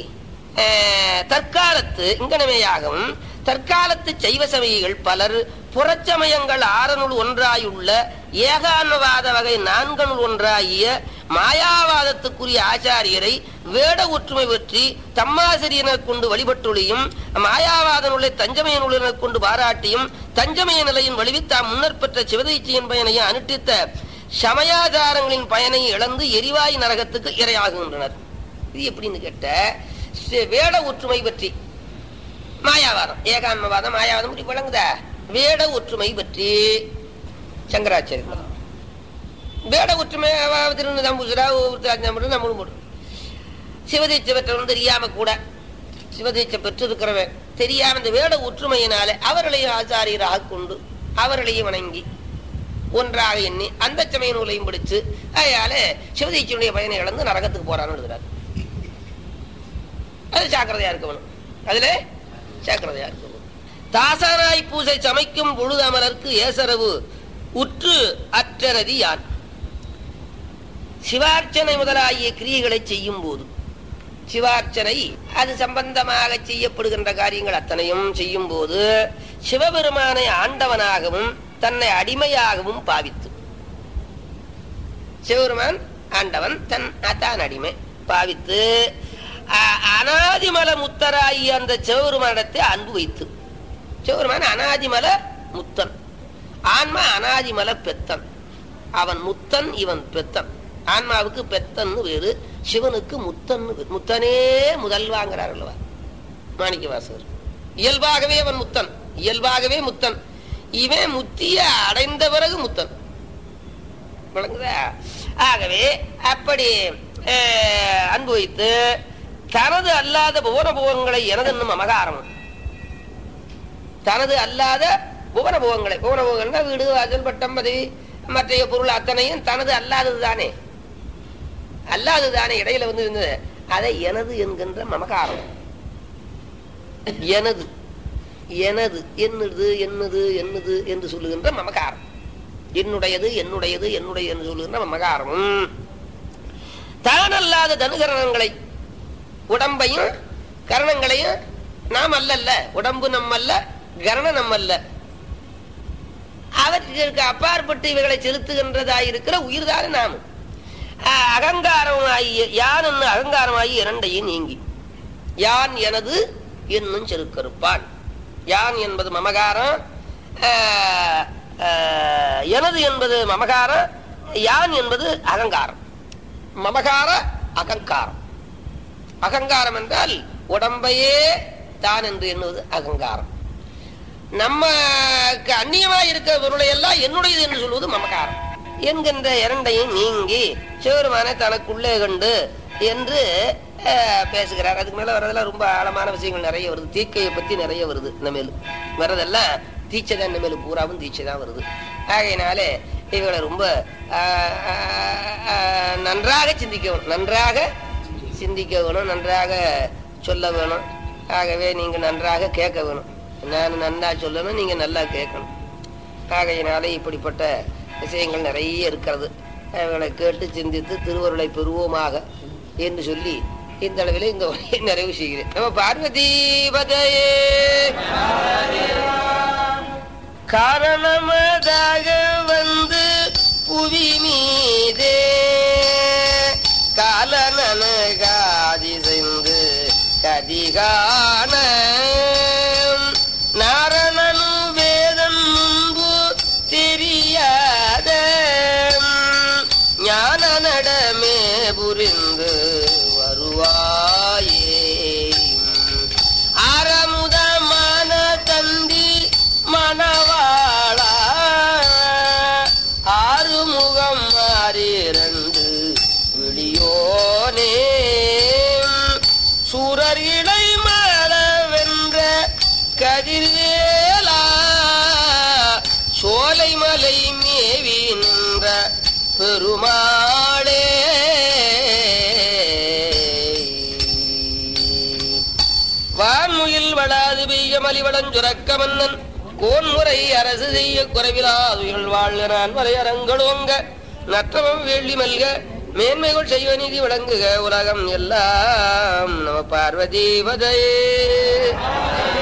S1: அஹ், தற்காலத்து இங்கனமையாகவும் தற்காலத்து சைவ சமயிகள் பலர் புறச்சமயங்கள் ஆறனுள் ஒன்றாயுள்ள ஏகான்மவாத வகை நான்கனுள் ஒன்றாகிய மாயாவாதத்துக்குரிய ஆச்சாரியரை வேட ஒற்றுமை பற்றி தம்மாசிரியனர் கொண்டு வழிபட்டுளியும் மாயாவாதனுள்ளே தஞ்சமய நூலினர் கொண்டு பாராட்டியும் தஞ்சமய நிலையின் வழிவி தாம் முன்னர் பெற்ற சிவதைச்சியின் பயனையும் அனுஷ்டித்த சமயாச்சாரங்களின் பயனை இழந்து எரிவாயு நரகத்துக்கு இரையாகுகின்றனர் இது எப்படின்னு கேட்ட சி- வேட ஒற்றுமை பற்றி மாயாவாதம் ஏகான்மவாதம் மாயாவாதம் இப்படி விளங்குதா வேட ஒற்றுமை பற்றி சங்கராச்சாரியர் வேட ஒற்றுமை திருநூறு தம்பூசுரா ஒருத்தர் நம்மளும் போடும் சிவதீட்சை பெற்றவன் தெரியாம கூட சிவதீட்சை பெற்றிருக்கிறவன் தெரியாம இந்த வேட ஒற்றுமையினால அவர்களையும் ஆச்சாரியராக கொண்டு அவர்களையும் வணங்கி ஒன்றாக எண்ணி அந்த சமய நூலையும் படிச்சு அதனால சிவதீட்சையுடைய பயனை இழந்து நரகத்துக்கு போறான்னு எழுதுறாரு அது ஜாக்கிரதையா இருக்கணும் அதுல ஜாக்கிரதையா இருக்கணும் தாசராய் பூசை சமைக்கும் பொழுது அமலர்க்கு ஏசரவு உற்று அற்றனதி யான் சிவார்ச்சனை முதலாகிய கிரியைகளை செய்யும் போது சிவார்ச்சனை அது சம்பந்தமாக செய்யப்படுகின்ற காரியங்கள் அத்தனையும் செய்யும் போது சிவபெருமானை ஆண்டவனாகவும் தன்னை அடிமையாகவும் பாவித்து சிவபெருமான் ஆண்டவன் தன் தான் அடிமை பாவித்து அ- அனாதிமல முத்தராகி அந்த சிவபெருமானிடத்தை அன்பு வைத்து சிவபெருமான் அனாதிமல முத்தன் ஆன்மா அனாதிமல பெத்தன் அவன் முத்தன் இவன் பெத்தன் ஆன்மாவுக்கு பெத்தன்னு வேறு சிவனுக்கு முத்தன்னு வேறு. முத்தனே முதல்வாங்கிறார் அல்லவா மாணிக்க வாசகர் இயல்பாகவே அவன் முத்தன் இயல்பாகவே முத்தன் இவன் முத்திய அடைந்த பிறகு முத்தன் விளங்குதா ஆகவே அப்படி அஹ், அன்பு வைத்து தனது அல்லாத புவன புவங்களை எனது என்னும் அமகாரமும் தனது அல்லாத புவன புவங்களை புவன புவங்கள்னா வீடு வாசல் பட்டம் பதவி மற்ற பொருள் அத்தனையும் தனது அல்லாதது தானே அல்லாதது தானே இடையில வந்து இருந்தது அதை எனது என்கின்ற மமகாரம் எனது எனது என்னது என்னது என்னது என்று சொல்லுகின்ற மமகாரம் என்னுடையது என்னுடையது என்னுடைய என்று சொல்லுகின்ற மமகாரமும் தானல்லாத தனுகரணங்களை உடம்பையும் கரணங்களையும் நாம் அல்லல்ல உடம்பு நம்மல்ல கரணம் நம்மல்ல அவற்றிற்கு அப்பாற்பட்டு இவைகளை செலுத்துகின்றதாயிருக்கிற உயிர்தான நாம் அகங்காரம் ஆகிய யான் என்ன அகங்காரம் ஆகிய இரண்டையும் நீங்கி யான் எனது என்னும் செருக்கறுப்பான் யான் என்பது மமகாரம் ஆஹ், ஆஹ், எனது என்பது மமகாரம் யான் என்பது அகங்காரம் மமகார அகங்காரம் அகங்காரம் என்றால் உடம்பையே தான் என்று எண்ணுவது அகங்காரம் நமக்கு அந்நியமாய் இருக்கிற பொருளை எல்லாம் என்னுடையது என்று சொல்வது மமகாரம் என்கின்ற இரண்டையும் நீங்கி சிவருமான தனக்குள்ளே கண்டு என்று அஹ், பேசுகிறார் அதுக்கு மேல வரதெல்லாம் ரொம்ப ஆழமான விஷயங்கள் நிறைய வருது தீக்கையை பத்தி நிறைய வருது இனிமேல் வரதெல்லாம் தீச்சை தான் இனிமேல் பூராவும் தீச்சை தான் வருது ஆகையினாலே இவங்களை ரொம்ப ஆஹ், ஆஹ், ஆஹ், நன்றாக சிந்திக்க வேணும் நன்றாக சிந்திக்க வேணும் நன்றாக சொல்ல வேணும் ஆகவே நீங்க நன்றாக கேட்க வேணும் நான் நன்னா சொல்லணும் நீங்க நல்லா கேட்கணும் ஆகையினாலே இப்படிப்பட்ட விஷயங்கள் நிறைய இருக்கிறது அவர்களை கேட்டு சிந்தித்து திருவருளை பெறுவோமாக என்று சொல்லி இந்த அளவில் இந்த உரையை நிறைவு செய்கிறேன் நம்ம பார்வதி பதையே காரணமதாக வந்து புவி மீதே காலனகாதி செய்து கதிகான நாரணனும் வேதம் முன்பு தெரியாத ஞான நடமே புரிந்து வருவாயே ஆரமுதமான தந்தி மணவாளா ஆறுமுகம் மாறிரண்டு விழியோனே சூரர் இலை மாள வென்ற கதிர்வேலா சோலைமலை மேவி நின்ற பெருமாளே வான்முயில் வளாது பெய்ய மலிவளஞ்சுரக்க மன்னன் கோன்முறை அரசு செய்ய குறைவிலாதுகள் வாழ்க நான் வரையரங்களோங்க நற்றவம் வேள்வி மல்க மேன்மைகள் செய்வ நீதி விளங்குக உலகம் எல்லாம் நம பார்வதி பதையே